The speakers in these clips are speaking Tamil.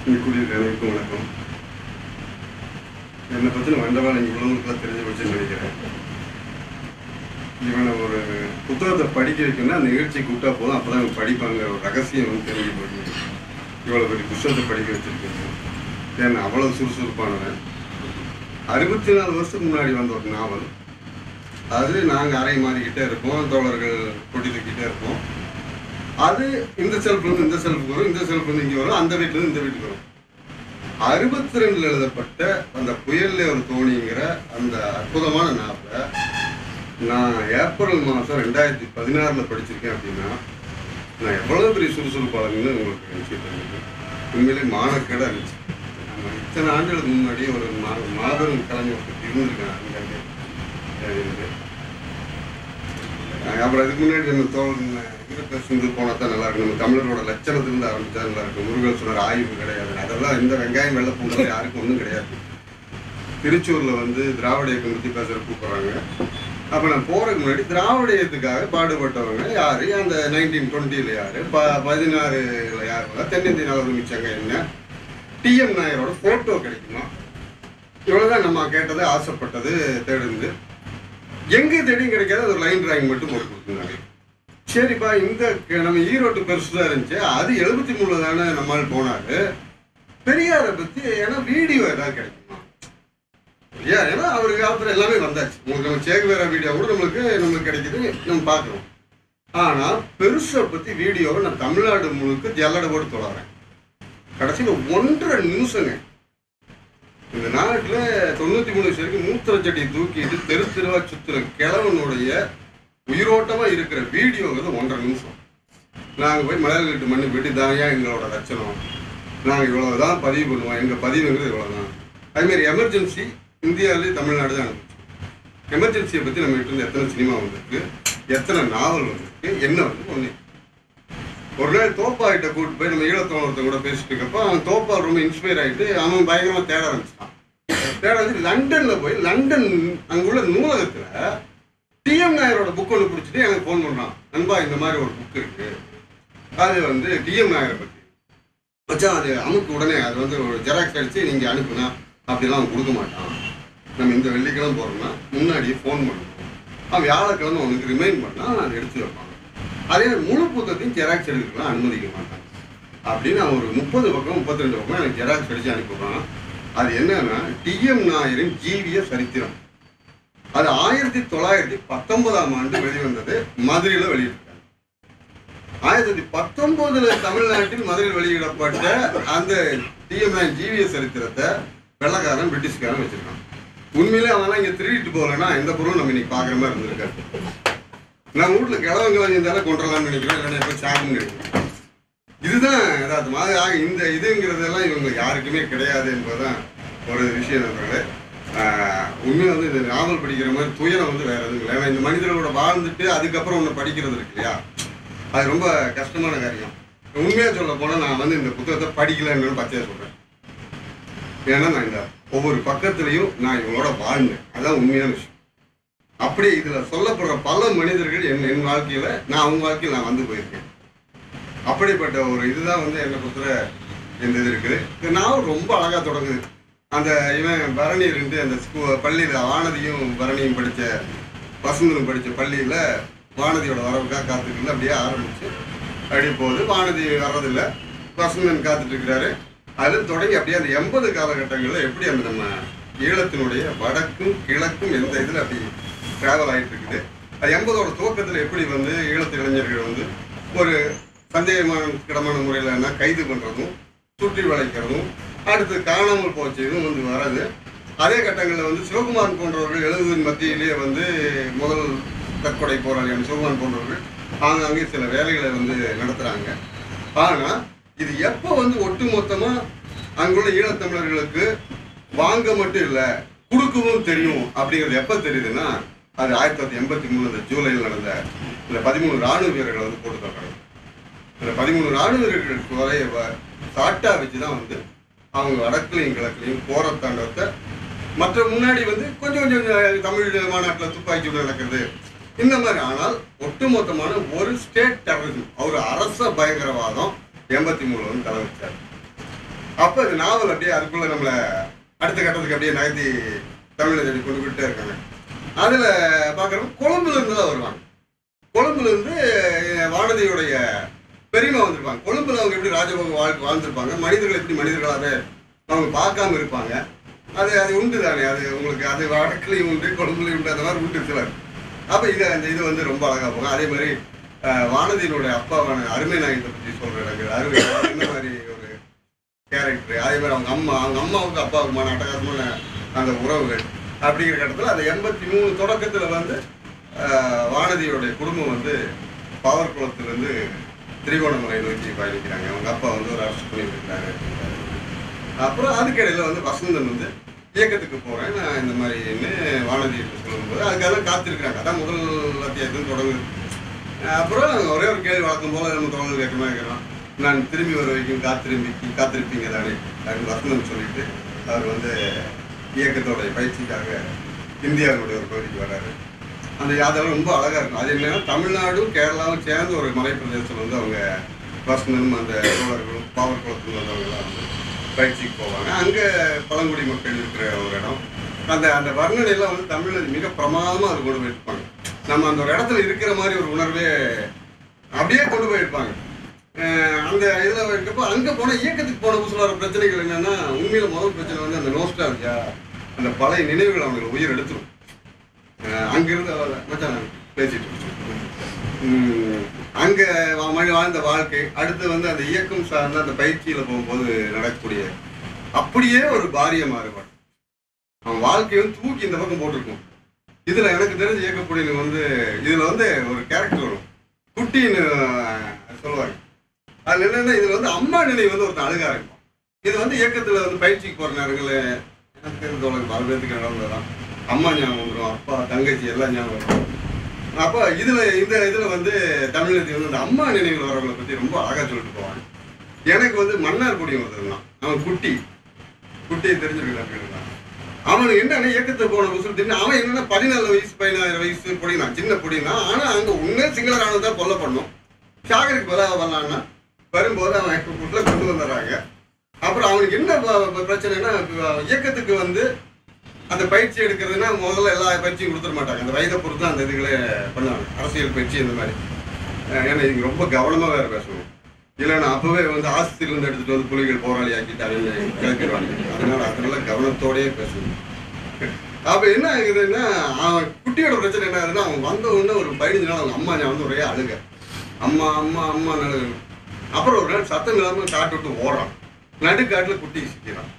இங்கே கூடியிருக்க அனைவருக்கும் வணக்கம் என்னை பற்றின வண்டவாளம் இங்கே உலகத்துக்குலாம் தெரிஞ்சு வச்சுன்னு நினைக்கிறேன் இவனை ஒரு புத்தகத்தை படிக்க வைக்கணும்னா அந்த நிகழ்ச்சி கூப்பிட்டா போதும் அப்போ தான் படிப்பாங்க ஒரு ரகசியம் வந்து தெரிஞ்சு போய் இவ்வளோ பெரிய புத்தகத்தை படிக்க வச்சிருக்கீங்க ஏன்னா அவ்வளோ சுறுசுறுப்பானவன் அறுபத்தி நாலு வருஷத்துக்கு முன்னாடி வந்த ஒரு நாவல் அது நாங்கள் அறை மாறிக்கிட்டே இருப்போம் தோழர்கள் கொட்டி தூக்கிட்டே இருப்போம் அது இந்த செல்ஃப்லேருந்து இந்த செல்ஃபுக்கு வரும் இந்த செல்ஃப்லேருந்து இங்கே வரும் அந்த வீட்டிலேருந்து இந்த வீட்டுக்கு வரும் அறுபத்தி ரெண்டில் எழுதப்பட்ட அந்த புயல்ல ஒரு தோணிங்கிற அந்த அற்புதமான நாவலை நான் ஏப்ரல் மாதம் ரெண்டாயிரத்தி பதினாறில் படிச்சிருக்கேன் அப்படின்னா நான் எவ்வளோ பெரிய சுறுசுறுப்பாளர்னு உங்களுக்கு நிச்சயம் உண்மையிலே மானக்கேடாக இருந்துச்சு நம்ம இத்தனை ஆண்டுகளுக்கு முன்னாடி ஒரு மா மாபெரும் கலைஞர் ஒருத்தர் இருந்திருக்கேன் அங்கங்கே இருந்து அஹ் அப்புறம் அதுக்கு முன்னாடி நம்ம தோழன் இருக்க சிந்து போனால் தான் நல்லா இருக்கும் நம்ம தமிழரோட லட்சணத்திலிருந்து ஆரம்பிச்சா நல்லா இருக்கும் முருகன் சொன்னார் ஆய்வு கிடையாது அதெல்லாம் இந்த வெங்காயம் வெள்ளை பூண்டெல்லாம் யாருக்கும் ஒன்றும் கிடையாது திருச்சூர்ல வந்து திராவிட இயக்கம் பற்றி பேசுகிற கூப்பிட்றாங்க அப்போ நான் போறதுக்கு முன்னாடி திராவிட இயக்கத்துக்காக பாடுபட்டவங்க யாரு அந்த நைன்டீன் டுவெண்ட்டியில் யாரு ப பதினாறுல யாரு தென்னிந்திய நல உரிமைச்சங்க என்ன டிஎம் நாயரோட ஃபோட்டோ கிடைக்குமா இவ்வளவுதான் நம்ம கேட்டது ஆசைப்பட்டது தேடுந்து எங்க தேடியும் கிடைக்காது அது ஒரு லைன் டிராயிங் மட்டும் போட்டு கொடுத்துருந்தாங்க சரிப்பா இந்த க- நம்ம ஈரோட்டு பெருசு தான் இருந்துச்சு அது எழுபத்தி மூணுல தானே நம்மால் போனாரு பெரியாரை பத்தி ஏன்னா வீடியோ ஏதாவது கிடைக்குமா இல்லையா ஏன்னா அவர் காலத்துல எல்லாமே வந்தாச்சு உங்களுக்கு நம்ம சேகுவேரா வீடியோ கூட நம்மளுக்கு நம்மளுக்கு கிடைக்குது நம்ம பார்க்குறோம் ஆனா பெருசை பத்தி வீடியோவை நான் தமிழ்நாடு முழுக்க ஜல்லடை போட்டு தொடறேன் கடைசியில் ஒன்றரை நிமிஷங்க இந்த நாட்டில் தொண்ணூத்தி மூணு வரைக்கும் மூத்திர செடி தூக்கிட்டு தெரு தெருவா சுத்துற கிழவனுடைய உயிரோட்டமா இருக்கிற வீடியோங்கிறது ஒன்றரை நிமிஷம் நாங்க போய் மலையாளிட்டு மண்ணு போயிட்டு தாயா எங்களோட லட்சணம் நாங்க இவ்வளவுதான் பதிவு பண்ணுவோம் எங்க பதிவுங்கிறது இவ்வளவுதான் அதே மாதிரி எமர்ஜென்சி இந்தியாவிலே தமிழ்நாடு தான் அனுப்பிச்சு எமர்ஜென்சியை பத்தி நம்ம கிட்ட இருந்து எத்தனை சினிமா வந்திருக்கு எத்தனை நாவல் வந்திருக்கு என்ன வந்து ஒண்ணு ஒரு நாள் தோப்பாகிட்ட கூட்டு போய் நம்ம ஈழத்தோழத்தை கூட பேசிட்டு இருக்கப்போ அவன் தோப்பா ரொம்ப இன்ஸ்பயர் ஆகிட்டு அவன் பயங்கரமா தேட ஆரம்பிச்சிட்டான் தேட வந்து லண்டன்ல போய் லண்டன் அங்குள்ள நூலகத்துல டிஎம் நாயரோட புக் ஒன்று பிடிச்சிட்டு எனக்கு ஃபோன் பண்றான் நண்பா இந்த மாதிரி ஒரு புக் இருக்கு அது வந்து டிஎம் நாயரை பத்தி மச்சான் அது அமுக்கு உடனே அது வந்து ஒரு ஜெராக்ஸ் அடிச்சு நீங்க அனுப்புனா அப்படிலாம் அவன் கொடுக்க மாட்டான் நம்ம இந்த வெள்ளிக்கிழமை போறோம்னா முன்னாடியே ஃபோன் பண்ணணும் அவன் வியாழக்கிழமை அவனுக்கு ரிமைண்ட் பண்ணா நான் எடுத்து வைப்பான் அதே மாதிரி முழு புத்தகத்தையும் ஜெராக்ஸ் எடுக்கலாம் அனுமதிக்க மாட்டாங்க அப்படின்னு அவன் ஒரு முப்பது பக்கம் முப்பத்தி ரெண்டு பக்கம் எனக்கு ஜெராக்ஸ் அடிச்சு அனுப்பிடுறான் அது என்னன்னா டிஎம் நாயரின் ஜீவிய சரித்திரம் அது ஆயிரத்தி தொள்ளாயிரத்தி பத்தொன்பதாம் ஆண்டு வெளிவந்தது மதுரையில வெளியிட்டாங்க ஆயிரத்தி தொள்ளாயிரத்தி பத்தொன்பதுல தமிழ்நாட்டில் மதுரையில் வெளியிடப்பட்ட அந்த டிஎம் ஜீவிய சரித்திரத்தை வெள்ளக்காரன் பிரிட்டிஷ்காரன் வச்சிருக்கான் உண்மையிலே அவன்லாம் இங்க திருடிட்டு போகலன்னா எந்த பொருளும் நம்ம இன்னைக்கு பாக்குற மாதிரி இருந்திருக்காரு நான் வீட்டுல கிழவங்களாம் இருந்தாலும் கொண்டுலாம்னு நினைக்கிறேன் இல்லைன்னா எப்போ சாகுன்னு நினைக்கிறேன் இதுதான் யதார்த்தம் அது ஆக இந்த இதுங்கிறதெல்லாம் இவங்க யாருக்குமே கிடையாது என்பதுதான் ஒரு விஷயம் நண்பர்களே ஆஹ் உண்மையில வந்து இந்த நாவல் படிக்கிற மாதிரி துயரம் வந்து வேற எதுவும் இல்லை ஏன்னா இந்த மனிதர்களோட வாழ்ந்துட்டு அதுக்கப்புறம் ஒன்று படிக்கிறது இருக்கு இல்லையா அது ரொம்ப கஷ்டமான காரியம் உண்மையா சொல்ல போனா நான் வந்து இந்த புத்தகத்தை படிக்கலன்னு பச்சையா சொல்றேன் ஏன்னா நான் இந்த ஒவ்வொரு பக்கத்துலையும் நான் இவங்களோட வாழ்ந்தேன் அதான் உண்மையான விஷயம் அப்படி இதுல சொல்லப்படுற பல மனிதர்கள் என் என் வாழ்க்கையில நான் அவங்க வாழ்க்கையில் நான் வந்து போயிருக்கேன் அப்படிப்பட்ட ஒரு இதுதான் வந்து என்னை பொறுத்தவரை இந்த இது இருக்குது இந்த நாவல் ரொம்ப அழகா தொடங்குது அந்த இவன் பரணி இருந்து அந்த ஸ்கூ பள்ளியில வானதியும் பரணியும் படிச்ச வசந்தனும் படிச்ச பள்ளியில வானதியோட வரவுக்காக காத்துக்கிட்டு அப்படியே ஆரம்பிச்சு அப்படியே போகுது வானதி வர்றதில்ல வசந்தன் காத்துட்டு இருக்கிறாரு அது தொடங்கி அப்படியே அந்த எண்பது காலகட்டங்களில் எப்படி அந்த நம்ம ஈழத்தினுடைய வடக்கும் கிழக்கும் எந்த இதில் அப்படி டிராவல் ஆயிட்டு இருக்குது அது எண்பதோட துவக்கத்தில் எப்படி வந்து ஈழத்து இளைஞர்கள் வந்து ஒரு சந்தேகமான கிடமான முறையில் என்ன கைது பண்ணுறதும் சுற்றி வளைக்கிறதும் அடுத்து காணாமல் போச்சதும் வந்து வராது அதே கட்டங்களில் வந்து சிவகுமார் போன்றவர்கள் எழுதுவதன் மத்தியிலேயே வந்து முதல் தற்கொலை போராளியான சிவகுமார் போன்றவர்கள் ஆங்காங்கே சில வேலைகளை வந்து நடத்துகிறாங்க ஆனால் இது எப்போ வந்து ஒட்டுமொத்தமா அங்குள்ள ஈழத்தமிழர்களுக்கு வாங்க மட்டும் இல்ல கொடுக்கவும் தெரியும் அப்படிங்கிறது எப்ப தெரியுதுன்னா அது ஆயிரத்தி தொள்ளாயிரத்தி எண்பத்தி மூணு ஜூலையில் நடந்த இந்த பதிமூணு ராணுவ வீரர்களை வந்து போட்டு தர்றாங்க இந்த பதிமூணு ராணுவ வீரர்கள் குறைய சாட்டா வச்சுதான் வந்து அவங்க வடக்குலையும் கிழக்குலையும் போற தாண்டவத்தை மற்ற முன்னாடி வந்து கொஞ்சம் கொஞ்சம் தமிழ் மாநாட்டில் துப்பாக்கி சூடு நடக்கிறது இந்த மாதிரி ஆனால் ஒட்டுமொத்தமான ஒரு ஸ்டேட் டெரரிசம் ஒரு அரச பயங்கரவாதம் எண்பத்தி மூணுல வந்து தலை வச்சார் அப்ப இந்த நாவல் அப்படியே அதுக்குள்ள நம்மள அடுத்த கட்டத்துக்கு அப்படியே நகர்த்தி தமிழை தேடி கொண்டு போயிட்டே இருக்காங்க அதுல பாக்குறோம் கொழும்புல இருந்து தான் வருவாங்க கொழும்புல இருந்து அஹ், வானதியுடைய பெரியமா வந்திருப்பாங்க கொழும்புல அவங்க எப்படி ராஜபோக வாழ்க்கை வாழ்ந்திருப்பாங்க மனிதர்கள் எப்படி மனிதர்களாக அவங்க பார்க்காம இருப்பாங்க அது அது உண்டு தானே அது உங்களுக்கு அது வடக்குலையும் உண்டு கொழும்புலையும் உண்டு அந்த மாதிரி உண்டு சிலர் அப்ப இது அந்த இது வந்து ரொம்ப அழகா போகும் அதே மாதிரி அஹ், வானதியினுடைய அப்பாவான அருமை நாயகத்தை பத்தி சொல்ற இடங்கள் அருமை நாயகம் இந்த மாதிரி ஒரு கேரக்டர் அதே மாதிரி அவங்க அம்மா அவங்க அம்மாவுக்கு அப்பாவுக்குமான அட்டகாசமான அந்த உறவுகள் அப்படிங்கிற கட்டத்தில் அந்த எண்பத்தி மூணு தொடக்கத்தில் வந்து ஆஹ், வானதியோடைய குடும்பம் வந்து பாவர் குளத்துலேருந்து திரிகோணமலை நோக்கி பயணிக்கிறாங்க அவங்க அப்பா வந்து ஒரு அரசு பண்ணியிருக்கிறாரு அப்புறம் அதுக்கிடையில் வந்து வசந்தன் வந்து இயக்கத்துக்கு போகிறேன் நான் இந்த மாதிரின்னு வானதி சொல்லும்போது அதுக்காக காத்திருக்கிறாங்க அதான் முதல் அத்தியாயத்தில் தொடங்குது அப்புறம் ஒரே ஒரு கேள்வி வழக்கம் போல நம்ம தொடர்ந்து கேட்கமா இருக்கிறோம் நான் திரும்பி வர வரைக்கும் காத்திரும்பி காத்திருப்பீங்க தானே அப்படின்னு வசந்தன் சொல்லிட்டு அவர் வந்து இயக்கத்தோட பயிற்சிக்காக இந்தியாவுடைய ஒரு பகுதிக்கு வர்றாரு அந்த அதெல்லாம் ரொம்ப அழகா இருக்கும் அது என்னன்னா தமிழ்நாடும் கேரளாவும் சேர்ந்து ஒரு மலை பிரதேசத்தில் வந்து அவங்க வசந்தனும் அந்த தோழர்களும் பாவர் குளத்துல வந்தவங்கலாம் வந்து பயிற்சிக்கு போவாங்க அங்க பழங்குடி மக்கள் இருக்கிற ஒரு இடம் அந்த அந்த வர்ணனையெல்லாம் வந்து தமிழில் மிக பிரமாதமா அது கொண்டு போயிருப்பாங்க நம்ம அந்த ஒரு இடத்துல இருக்கிற மாதிரி ஒரு உணர்வே அப்படியே கொண்டு போயிருப்பாங்க அஹ் அந்த இதுல இருக்கப்போ அங்க போன இயக்கத்துக்கு போன புதுசுல வர பிரச்சனைகள் என்னன்னா உண்மையில முதல் பிரச்சனை வந்து அந்த நோஸ்டாலஜியா அந்த பழைய நினைவுகள் அவங்களுக்கு உயிர் எடுத்துரும் அஹ் அங்கிருந்து அவ- மச்சான் நான் பேசிட்டு இருக்கேன். உம் அங்க வா- மழை வாழ்ந்த வாழ்க்கை அடுத்து வந்து அந்த இயக்கம் சார்ந்த அந்த பயிற்சியில போகும்போது நடக்கக்கூடிய அப்படியே ஒரு பாரிய மாறுபாடு அவன் வாழ்க்கையை வந்து தூக்கி இந்த பக்கம் போட்டிருக்கும் இதுல எனக்கு தெரிஞ்ச இயக்கக்கூடிய வந்து இதுல வந்து ஒரு கேரக்டர் வரும் குட்டின்னு அஹ், சொல்லுவாங்க அதுல என்னன்னா இதுல வந்து அம்மா நினைவு வந்து ஒருத்தன் அழுக ஆரம்பிக்கும் இது வந்து இயக்கத்துல வந்து பயிற்சிக்கு போற நேரங்கள்ல எனக்கு தெரிஞ்ச தோழர் பல பேருக்கு நடந்ததான் அம்மா ஞாபகம் வந்துடும் அப்பா தங்கச்சி எல்லாம் ஞாபகம் வரும் அப்போ இதுல இந்த இதுல வந்து தமிழகத்தில் வந்து அந்த அம்மா நினைவுகள் வரவங்களை பத்தி ரொம்ப அழகா சொல்லிட்டு போவாங்க எனக்கு வந்து மன்னார்குடி ஒருத்தர் இருந்தான் அவன் குட்டி குட்டியை தெரிஞ்சிருக்கலாம் அவனுக்கு என்னன்னா இயக்கத்தை போன புதுசு திடீர்னு அவன் என்னன்னா பதினாலு வயசு பதினாயிரம் வயசு பொடினா சின்ன பொடினா ஆனா அங்க உண்மையே சிங்கள ராணுவம் தான் கொல்ல பண்ணும் சாகருக்கு பதிலாக வரலான்னா வரும்போது அவன் உள்ள கொண்டு வந்துடுறாங்க அப்புறம் அவனுக்கு என்ன ப- ப- பிரச்சனைனா இப்ப இயக்கத்துக்கு வந்து அந்த பயிற்சி எடுக்கிறதுனா முதல்ல எல்லா பயிற்சியும் கொடுத்துட மாட்டாங்க அந்த வயதை பொறுத்து தான் அந்த இதுகளே பண்ணுவாங்க அரசியல் பயிற்சி இந்த மாதிரி அஹ் ஏன்னா இதுக்கு ரொம்ப கவனமா வேற பேசணும் இல்லைன்னா அப்பவே வந்து ஆஸ்திரியிலிருந்து எடுத்துட்டு வந்து புலிகள் போராளி ஆக்கிட்டாங்க கிளப்பிடுவாங்க அதனால அதனால கவனத்தோடயே பேசணும் அப்ப என்ன ஆகுதுன்னா அவன் குட்டியோட பிரச்சனை என்ன ஆகுதுன்னா அவன் வந்த உடனே ஒரு பதினஞ்சு நாள் அவங்க அம்மா ஞாபகம் வந்து ஒரே அழுக அம்மா அம்மா அம்மா அழுகு அப்புறம் ஒரு நாள் சத்தம் இல்லாம காட்டு விட்டு ஓடுறான் நடுக்காட்டுல குட்டி சிக்கிறான்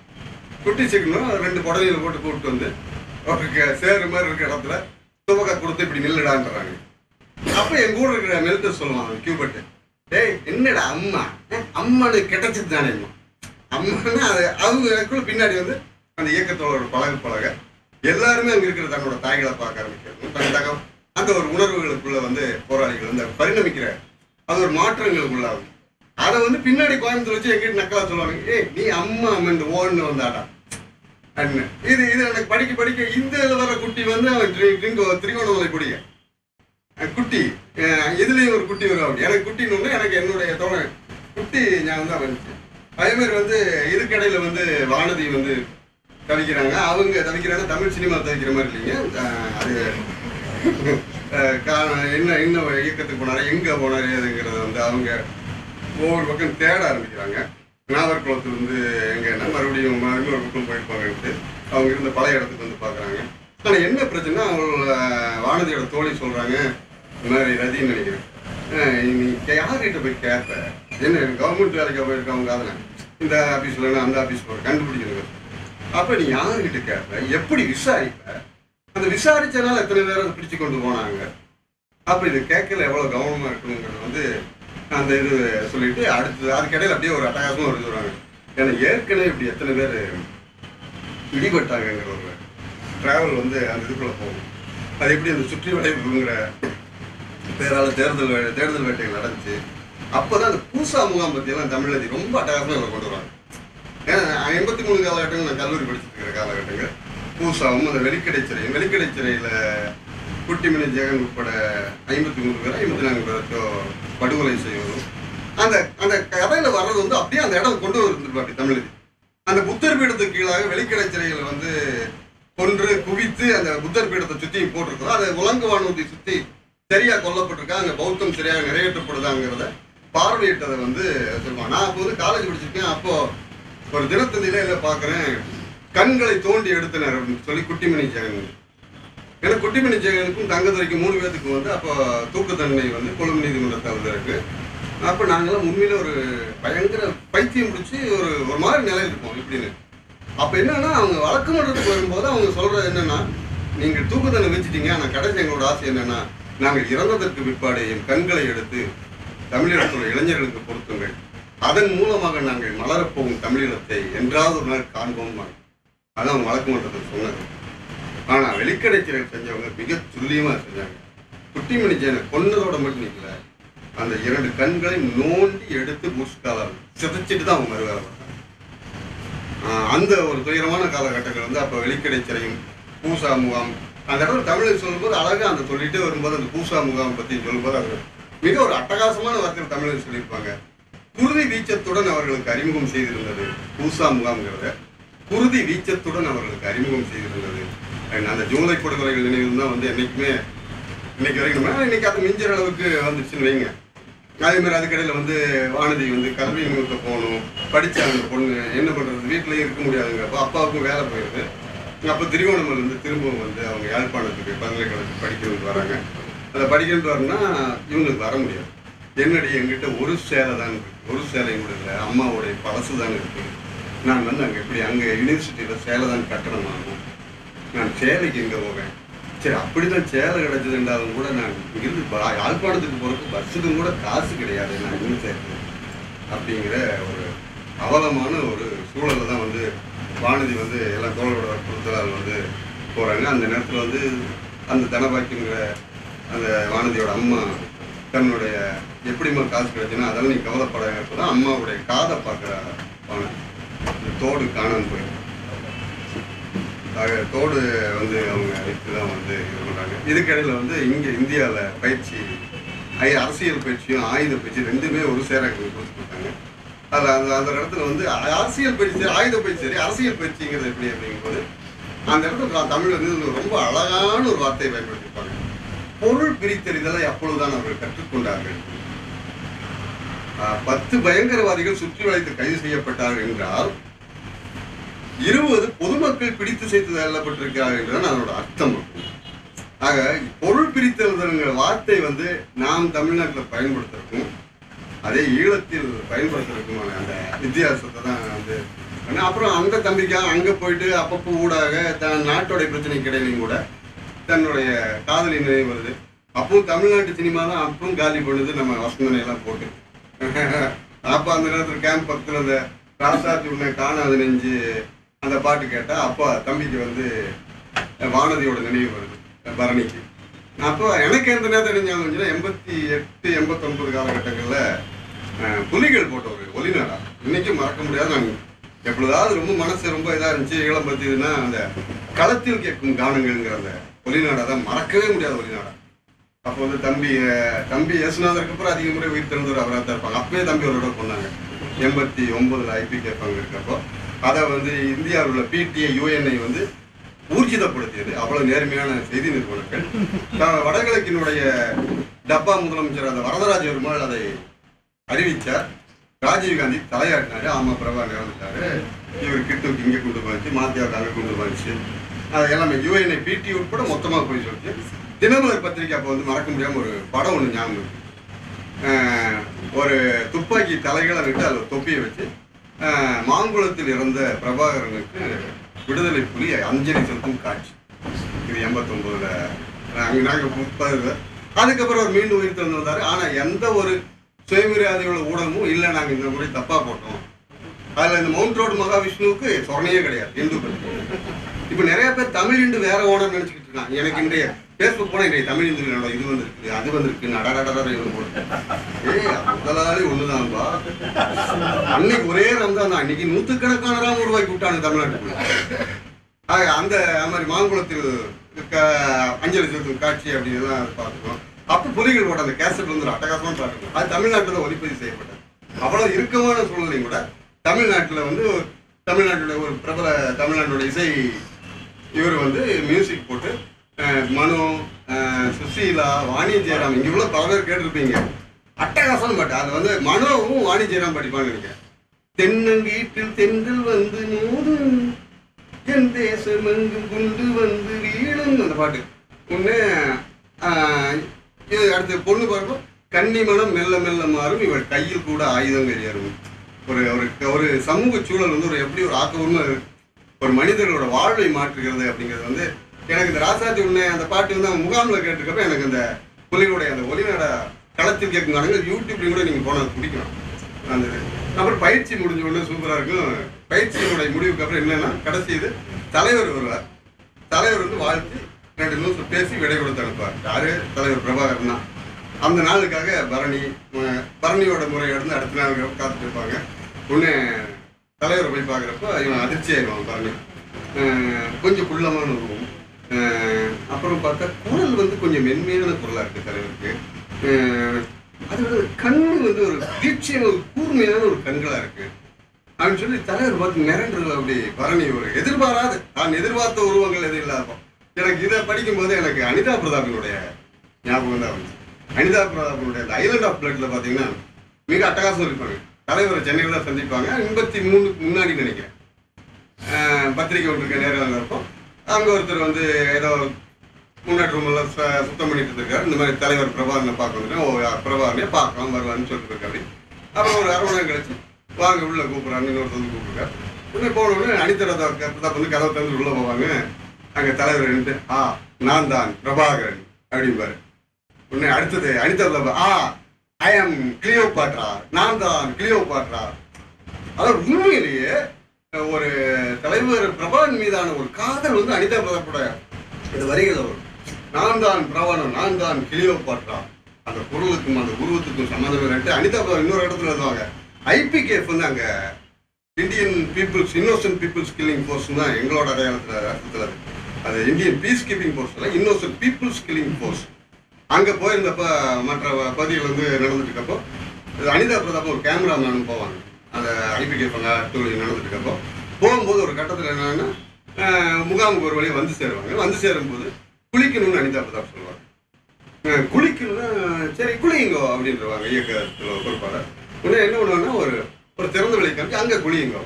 குட்டி சிக்கணும் ரெண்டு புடவையில போட்டு கூப்பிட்டு வந்து ஒரு க- சேரு மாதிரி இருக்கிற இடத்துல துவக்க கொடுத்து இப்படி நில்லுடான்றாங்க அப்ப என் கூட இருக்கிற மெல்டர் சொல்லுவான் கியூபட்டு டேய் என்னடா அம்மா அஹ், அம்மானு கிடைச்சது தானே அம்மா அம்மானா அது அவங்களுக்குள்ள பின்னாடி வந்து அந்த இயக்கத்தோட ஒரு பழகு பழக எல்லாருமே அங்க இருக்கிற தன்னோட தாய்களை பார்க்க ஆரம்பிக்கிறது தன் தக அந்த ஒரு உணர்வுகளுக்குள்ள வந்து போராளிகள் வந்து பரிணமிக்கிற அது ஒரு மாற்றங்களுக்குள்ளாகும் அதை வந்து பின்னாடி கோயம்புத்தூர் வச்சு எங்கிட்ட நக்கலா சொல்லுவாங்க ஏய் நீ அம்மா அம்மன் ஓடுன்னு வந்தாடா அண்ணன் இது இது எனக்கு படிக்க படிக்க இந்த இதுல வர குட்டி வந்து அவன் ட்ரி- ட்ரிங்கோ திரிகோணமலை குடிய அஹ் குட்டி அஹ் இதுலயும் ஒரு குட்டி வரும் அப்படி எனக்கு குட்டின்னு ஒண்ணு, எனக்கு என்னுடைய தோழன் குட்டி ஞாபகம் தான் வந்துச்சு அதே மாதிரி வந்து இதுக்கடையில வந்து வானதி வந்து தவிக்கிறாங்க அவங்க தவிக்கிறாங்க தமிழ் சினிமா தவிக்கிற மாதிரி இல்லைங்க அஹ் அது அஹ் கா- என்ன என்ன இயக்கத்துக்கு போனாரு எங்க போனாரு எதுங்கிறத வந்து அவங்க ஒவ்வொரு பக்கம் தேட ஆரம்பிக்கிறாங்க நாகர்குளத்துல இருந்து எங்கன்னா மறுபடியும் மறுபடியும் ஒரு பக்கம் போயிருப்பாங்கன்ட்டு அவங்க இருந்த பழைய இடத்துக்கு வந்து பார்க்குறாங்க ஆனால் என்ன பிரச்சனை அவங்க வானதியோட தோழி சொல்றாங்க இந்த மாதிரி ரதின்னு நினைக்கிறேன் அஹ் நீ யார்கிட்ட போய் கேட்ப என்ன கவர்மெண்ட் வேலைக்கு போயிருக்கவங்க அதில் இந்த ஆஃபீஸ்ல அந்த ஆஃபீஸ் போகிற கண்டுபிடிக்கணும் அப்போ நீ யார்கிட்ட கேட்ப எப்படி விசாரிப்ப அந்த விசாரிச்சனால எத்தனை பேர் அதை பிடிச்சு கொண்டு போனாங்க அப்ப இது கேட்கல எவ்வளவு கவனமா இருக்கணுங்கிறது வந்து அந்த இது சொல்லிட்டு அடுத்து அதுக்கிடையில அப்படியே ஒரு அட்டகாசமா ஒரு சொல்றாங்க ஏன்னா ஏற்கனவே இப்படி எத்தனை பேர் இடிபட்டாங்கங்கிற ஒரு டிராவல் வந்து அந்த இதுக்குள்ள போகும் அது எப்படி அந்த சுற்றி வளைவுங்கிற பேரால தேர்தல் வே- தேர்தல் வேட்டைகள் நடந்துச்சு அப்பதான் அந்த பூசா முகாம் பத்தியெல்லாம் தமிழதி ரொம்ப அட்டகாசமா இவங்க கொண்டு வராங்க ஏன்னா எண்பத்தி மூணு காலகட்டங்கள் நான் கல்லூரி படிச்சுட்டு இருக்கிற காலகட்டங்கள் பூசாவும் அந்த வெளிக்கடை சிறை வெளிக்கடை சிறையில குட்டிமணி ஜெகன் உட்பட ஐம்பத்தி மூணு பேர் ஐம்பத்தி நான்கு பேரோ படுகொலை செய்வதும் அந்த அந்த கதையில வர்றது வந்து அப்படியே அந்த இடம் கொண்டு வந்துருப்பாரு தமிழ் அந்த புத்தர் பீடத்துக்கு கீழாக வெளிக்கடை சிலைகளை வந்து கொன்று குவித்து அந்த புத்தர் பீடத்தை சுத்தி போட்டிருக்கிறோம் அதை உலங்கு வானூர்தி சுத்தி சரியா கொல்லப்பட்டிருக்கா அங்க பௌத்தம் சரியாக நிறைவேற்றப்படுதாங்கிறத பார்வையிட்டதை வந்து சொல்லுவாங்க நான் அப்போ வந்து காலேஜ் படிச்சிருக்கேன் அப்போ ஒரு தினத்தந்தியில இல்லை பார்க்குறேன் கண்களை தோண்டி எடுத்தனர் அப்படின்னு சொல்லி குட்டிமணி ஜெகன் ஏன்னா குட்டிமணி ஜெகனுக்கும் தங்கத்துறைக்கும் மூணு பேத்துக்கும் வந்து அப்போ தூக்கு தண்டனை வந்து கொழும்பு நீதிமன்றத்தில் வந்திருக்கு அப்போ நாங்களாம் உண்மையில ஒரு பயங்கர பைத்தியம் பிடிச்சி ஒரு ஒரு மாதிரி நிலை இருப்போம் இப்படின்னு அப்போ என்னன்னா அவங்க வழக்கு மன்றத்துக்கு வரும்போது அவங்க சொல்றது என்னன்னா நீங்கள் தூக்கு தண்டனை வச்சுட்டீங்க ஆனால் கடைசி எங்களோட ஆசை என்னன்னா நாங்கள் இறந்ததற்கு பிற்பாடு என் கண்களை எடுத்து தமிழீழத்துள்ள இளைஞர்களுக்கு பொருத்துங்கள் அதன் மூலமாக நாங்கள் மலரப்போகும் தமிழீழத்தை என்றாவது ஒரு நாள் காண்போம் அதான் அவங்க வழக்கு மன்றத்தில் சொன்னது ஆனா வெளிக்கடை சிறையில் செஞ்சவங்க மிக துல்லியமா செஞ்சாங்க குட்டிமணி ஜெயனை கொன்னதோட மட்டும் நிக்கல அந்த இரண்டு கண்களை நோண்டி எடுத்து புஷ்காலம் சிதைச்சிட்டு தான் அவங்க மறுவேலை பார்த்தாங்க ஆஹ் அந்த ஒரு துயரமான காலகட்டங்கள் வந்து அப்போ வெளிக்கடை சிறையும் பூசா முகாம் அந்த இடத்துல தமிழில் சொல்லும்போது அழகா அந்த சொல்லிட்டே வரும்போது அந்த பூசா முகாம் பத்தி சொல்லும்போது அது மிக ஒரு அட்டகாசமான வார்த்தையில் தமிழில் சொல்லியிருப்பாங்க குருதி வீச்சத்துடன் அவர்களுக்கு அறிமுகம் செய்திருந்தது பூசா முகாம்ங்கிறத குருதி வீச்சத்துடன் அவர்களுக்கு அறிமுகம் செய்திருந்தது And அந்த ஜூலை கொடுக்குறைகள் நினைவு தான் வந்து என்னைக்குமே இன்னைக்கு வரைக்கும் நம்ம இன்னைக்கு அது மிஞ்சிற அளவுக்கு வந்துச்சுன்னு வைங்க அதே மாதிரி அதுக்கடையில் வந்து வானதி வந்து கல்வி நிமித்த போகணும் படிச்ச அந்த பொண்ணு என்ன பண்றது வீட்டிலேயே இருக்க முடியாதுங்கிறப்போ அப்பாவுக்கும் வேலை போயிடுது அப்போ திருவோணமலை வந்து திரும்பவும் வந்து அவங்க யாழ்ப்பாணத்துக்கு பல்கலைக்கழகத்துக்கு படிக்கிறதுக்கு வராங்க அதை படிக்கிறது வரணும்னா இவங்களுக்கு வர முடியாது என்னடி என்கிட்ட ஒரு சேலை தான் இருக்கு ஒரு சேலை கூட இல்லை அம்மாவுடைய பழசு தான் இருக்கு நான் வந்து அங்கே எப்படி அங்கே யூனிவர்சிட்டியில் சேலை தான் கட்டணம் ஆகும் நான் சேலைக்கு எங்கே போவேன் சரி அப்படிதான் சேலை கிடைச்சதுன்றாலும் கூட நான் இங்கிருந்து ப- யாழ்ப்பாணத்துக்கு போகிறதுக்கு பஸ்ஸுக்கும் கூட காசு கிடையாது நான் இன்னும் சேர்த்து அப்படிங்கிற ஒரு அவலமான ஒரு சூழலை தான் வந்து வானதி வந்து எல்லாம் தோழரோட வற்புறுத்தலால் வந்து போகிறாங்க அந்த நேரத்தில் வந்து அந்த தனபாக்கிங்கிற அந்த வானதியோட அம்மா தன்னுடைய எப்படிம்மா காசு கிடைச்சுன்னா அதெல்லாம் நீ கவலைப்பட தான் அம்மாவுடைய காதை பார்க்குற வானதி இந்த தோடு காணாம போயிடும் ஆக தோடு வந்து அவங்க வைத்து தான் வந்து இது பண்ணுறாங்க இதுக்கிடையில் வந்து இங்கே இந்தியாவில் பயிற்சி ஐ அரசியல் பயிற்சியும் ஆயுத பயிற்சி ரெண்டுமே ஒரு சேர எங்களுக்கு கொடுத்து கொடுத்தாங்க அதில் அந்த அந்த இடத்துல வந்து அ- அரசியல் பயிற்சி சரி, ஆயுத பயிற்சி சரி அரசியல் பயிற்சிங்கிறது எப்படி அப்படிங்கும்போது அந்த இடத்துல நான் தமிழ் வந்து ரொம்ப அழகான ஒரு வார்த்தையை பயன்படுத்தியிருப்பாங்க பொருள் பிரித்தறிதலை அப்பொழுதுதான் அவர்கள் கற்றுக்கொண்டார்கள் ஆஹ், பத்து பயங்கரவாதிகள் சுற்றி வளைத்து கைது செய்யப்பட்டார்கள் என்றால் இருபது பொதுமக்கள் பிடித்து செய்து தள்ளப்பட்டிருக்கிறார்கள் என்றுதான் அதனோட அர்த்தம் ஆக பொருள் பிரித்தல்ங்கிற வார்த்தை வந்து நாம் தமிழ்நாட்டில் பயன்படுத்துறதுக்கும் அதே ஈழத்தில் பயன்படுத்துறதுக்குமான அந்த வித்தியாசத்தை தான் வந்து ஆனா அப்புறம் அந்த தம்பிக்காக அங்கே போயிட்டு அப்பப்போ ஊடாக தன் நாட்டோடைய பிரச்சனைக்கு இடையிலையும் கூட தன்னுடைய காதலி நினைவு வருது அப்பவும் தமிழ்நாட்டு சினிமா தான் அப்பவும் காலி பண்ணுது நம்ம வசந்தனை எல்லாம் போட்டு அப்போ அந்த நேரத்தில் கேம்ப் பக்கத்தில் அந்த ராசாத்தி உன்னை காணாது நெஞ்சு அந்த பாட்டு கேட்டா அப்பா தம்பிக்கு வந்து வானதியோட நினைவு வருது பரணிக்கு அப்போ எனக்கு எந்த நேரத்தில் நினைஞ்சாங்க வந்துச்சுன்னா எண்பத்தி எட்டு எண்பத்தொன்பது காலகட்டங்களில் அஹ், புலிகள் போட்ட ஒரு ஒலிநாடா இன்னைக்கும் மறக்க முடியாது நான் எப்பொழுதாவது ரொம்ப மனசு ரொம்ப இதாக இருந்துச்சு ஈழம் பற்றிதுன்னா அந்த களத்தில் கேட்கும் கானங்கள்ங்கிற அந்த ஒலிநாடா தான் மறக்கவே முடியாத ஒலிநாடா அப்போ வந்து தம்பி அஹ், தம்பி இயேசுநாதருக்கு அப்புறம் அதிக முறை உயிர் திறந்தவர் அவராக தான் இருப்பாங்க அப்பவே தம்பி அவரோட கொண்டாங்க எண்பத்தி ஒன்பதுல ஐபி கேட்பாங்க இருக்கப்போ அதை வந்து இந்தியாவில் உள்ள பிடிஐ யூஎன்ஐ வந்து ஊர்ஜிதப்படுத்தியது அவ்வளவு நேர்மையான செய்தி நிறுவனங்கள் த- வடகிழக்கினுடைய டப்பா முதலமைச்சர் அந்த வரதராஜ பெருமாள் அதை அறிவிச்சார் ராஜீவ்காந்தி தலையாட்டினாரு ஆமா பிரபா இறந்துட்டாரு இவர் கிட்டுக்கு இங்கே கொண்டு போச்சு மாத்தியாவுக்கு அங்கே கொண்டு போச்சு அது எல்லாமே யூஎன்ஐ பிடி உட்பட மொத்தமாக போய் சொல்லிச்சு தினமலர் பத்திரிக்கை அப்போ வந்து மறக்க முடியாம ஒரு படம் ஒன்று ஞாபகம் இருக்கு. ஆஹ் ஒரு துப்பாக்கி தலைகளை விட்டு அதில் தொப்பியை வச்சு ஆஹ் மாங்குளத்தில் இறந்த பிரபாகரனுக்கு விடுதலை புலி அஞ்சலி செலுத்தும் காட்சி இது எண்பத்தொன்பதுல நாங்கள் நாங்கள் முப்பதுல அதுக்கப்புறம் அவர் மீண்டும் உயிர் திறந்து வந்தாரு ஆனா எந்த ஒரு சுயமரியாதையுள்ள ஊடகமும் இல்லை நாங்கள் இந்த முறை தப்பா போட்டோம் அதுல இந்த மவுண்ட் ரோடு மகாவிஷ்ணுவுக்கு சொரணையே கிடையாது இந்து பத்தி இப்ப நிறைய பேர் தமிழ் இந்து வேற ஓனர் நினைச்சுக்கிட்டு இருக்கான் எனக்கு இன்றைய பேஸ்புக் போனா இன்றைய தமிழ் இந்து என்னோட இது வந்திருக்கு அது வந்திருக்கு நடடடட இது போட்டு ஏய் முதலாளி ஒண்ணுதான்பா அன்னைக்கு ஒரே ரம்தான் தான் இன்னைக்கு நூத்துக்கணக்கான ராம் உருவாக்கி விட்டாங்க தமிழ்நாட்டுக்குள்ள ஆக அந்த அது மாதிரி மாங்குளத்தில் க- அஞ்சலி செலுத்தும் காட்சி அப்படின்னு எல்லாம் பார்த்துக்கோம் அப்போ புலிகள் போட்ட அந்த கேசட் வந்து ஒரு அட்டகாசமா பார்க்கணும் அது தமிழ்நாட்டில் தான் ஒளிப்பதிவு செய்யப்பட்டது அவ்வளவு இறுக்கமான சூழ்நிலையும் கூட தமிழ்நாட்டுல வந்து ஒரு- தமிழ்நாட்டுல ஒரு பிரபல தமிழ்நாட்டோட இசை இவர் வந்து மியூசிக் போட்டு அஹ், மனு அஹ், சுசீலா வாணி ஜெயராம் இங்க உள்ள பல பேர் கேட்டிருப்பீங்க அட்டகாசம் பாட்டு அது வந்து மனோவும் வாணி ஜெயராம் படிப்பான்னு நினைக்கிறேன் தென்னங்கீட்டில் தென்றல் வந்து மோதும் என் தேசம் எங்கும் குண்டு வந்து வீழும் அந்த பாட்டு ஒன்று இது அடுத்து பொண்ணு பாருங்க கன்னி மனம் மெல்ல மெல்ல மாறும் இவள் கையில் கூட ஆயுதங்கள் ஏறும் ஒரு ஒரு ஒரு சமூக சூழல் வந்து ஒரு எப்படி ஒரு ஆக்கமும் ஒரு மனிதர்களோட வாழ்வை மாற்றுகிறது அப்படிங்கிறது வந்து எனக்கு இந்த ராசாத்தி உன்னை அந்த பாட்டு வந்து அவன் முகாமில் கேட்டிருக்கப்ப எனக்கு அந்த புலிகளுடைய அந்த ஒலிநட களத்தில் கேட்கும் காரணங்கள் யூடியூப்லையும் கூட நீங்கள் போனது பிடிக்கும் அந்த இது. அப்புறம் பயிற்சி முடிஞ்ச உடனே சூப்பராக இருக்கும் பயிற்சியினுடைய முடிவுக்கு அப்புறம் என்னன்னா கடைசி இது தலைவர் வருவார் தலைவர் வந்து வாழ்த்து ரெண்டு நிமிஷம் பேசி விடை கொடுத்து அனுப்புவார் யாரு தலைவர் பிரபாகரன் தான் அந்த நாளுக்காக பரணி அஹ், பரணியோட முறையோடு அடுத்த நாள் காத்துட்டு இருப்பாங்க ஒன்று தலைவரை போய் பார்க்குறப்ப இவன் அதிர்ச்சி ஆயிடுவான் பரணி அஹ், கொஞ்சம் குள்ளமான உருவம் அஹ், அப்புறம் பார்த்தா குரல் வந்து கொஞ்சம் மென்மையான குரலாக இருக்குது தலைவருக்கு அஹ், அதோட கண்ணு வந்து ஒரு தீட்சியான ஒரு கூர்மையான ஒரு கண்களாக இருக்கு அப்படின்னு சொல்லி தலைவர் பார்த்து மிரண்டுருவா அப்படி பரணி ஒரு எதிர்பாராத நான் எதிர்பார்த்த உருவங்கள் எதுவும் இல்லாத எனக்கு இதை படிக்கும்போது எனக்கு அனிதா பிரதாபினுடைய ஞாபகம் தான் வந்துச்சு அனிதா பிரதாபினுடைய அந்த ஐலண்ட் ஆஃப் பிளட்ல பார்த்தீங்கன்னா மிக அட்டகாசம் இருப்பாங்க தலைவரை சென்னையில் தான் சந்திப்பாங்க எண்பத்தி மூணுக்கு முன்னாடி நினைக்கிறேன் ஆஹ் பத்திரிக்கை ஒன்று இருக்க நேரம் வந்தப்போ அங்கே ஒருத்தர் வந்து ஏதோ முன்னாடி ரூமெல்லாம் சு- சுத்தம் பண்ணிட்டு இருக்காரு இந்த மாதிரி தலைவர் பிரபாகரனை பார்க்க வந்துட்டேன் ஓ யார் பிரபாகரனே பார்க்கலாம் வருவான்னு சொல்லிட்டு இருக்காரு அப்புறம் ஒரு அரை மணி நேரம் கழிச்சு வாங்க உள்ள கூப்பிட்றாங்க இன்னொருத்தர் வந்து கூப்பிட்டுருக்காரு உடனே போன உடனே அடித்தரதா பிரதாப் வந்து கதவை திறந்து உள்ள போவாங்க அங்கே தலைவர் நின்று ஆ நான் தான் பிரபாகரன் அப்படிம்பாரு உடனே அடுத்தது அனிதா ஆ ஐ ஆம் கிளியோ பாட்ரா நான் தான் கிளியோ பாட்ரா அதாவது உண்மையிலேயே ஒரு தலைவர் பிரபான் மீதான ஒரு காதல் வந்து அனிதா பிரதாப்போட இந்த வரிகள் வரும் நான் தான் பிரபானம் நான் தான் கிளியோ பாட்ரா அந்த குரலுக்கும் அந்த உருவத்துக்கும் சம்மந்தம் இல்லைன்ட்டு அனிதா பிரபா இன்னொரு இடத்துல எழுதுவாங்க ஐபிகேஎஃப் வந்து அங்க Indian peoples innocent peoples killing force தான் எங்களோட அடையாளத்தில் அர்த்தத்தில் அது. அது இந்தியன் பீஸ் கீப்பிங் ஃபோர்ஸ் இல்லை இன்னோசன்ட் பீப்புள்ஸ் கில்லிங் ஃபோர்ஸ் அங்கே போயிருந்தப்ப மற்ற பகுதிகள் வந்து நடந்துட்டு இருக்கப்போ இது அனிதா பிரதாப் ஒரு கேமராமேன் போவாங்க அந்த ஐபிகேஃப் அங்கே டூரிங் நடந்துட்டு இருக்கப்போ போகும்போது ஒரு கட்டத்தில் என்னன்னா அஹ், முகாமுக்கு ஒரு வழியாக வந்து சேருவாங்க வந்து சேரும்போது குளிக்கணும்னு அனிதா பிரதாப் சொல்லுவாங்க அஹ், குளிக்கணும்னா சரி குளியுங்கோ அப்படின்றவாங்க இயக்கத்தில் பொறுப்பாளர் உடனே என்ன பண்ணுவாங்கன்னா ஒரு ஒரு திறந்த வெளி காமிச்சு அங்கே குளியுங்கோ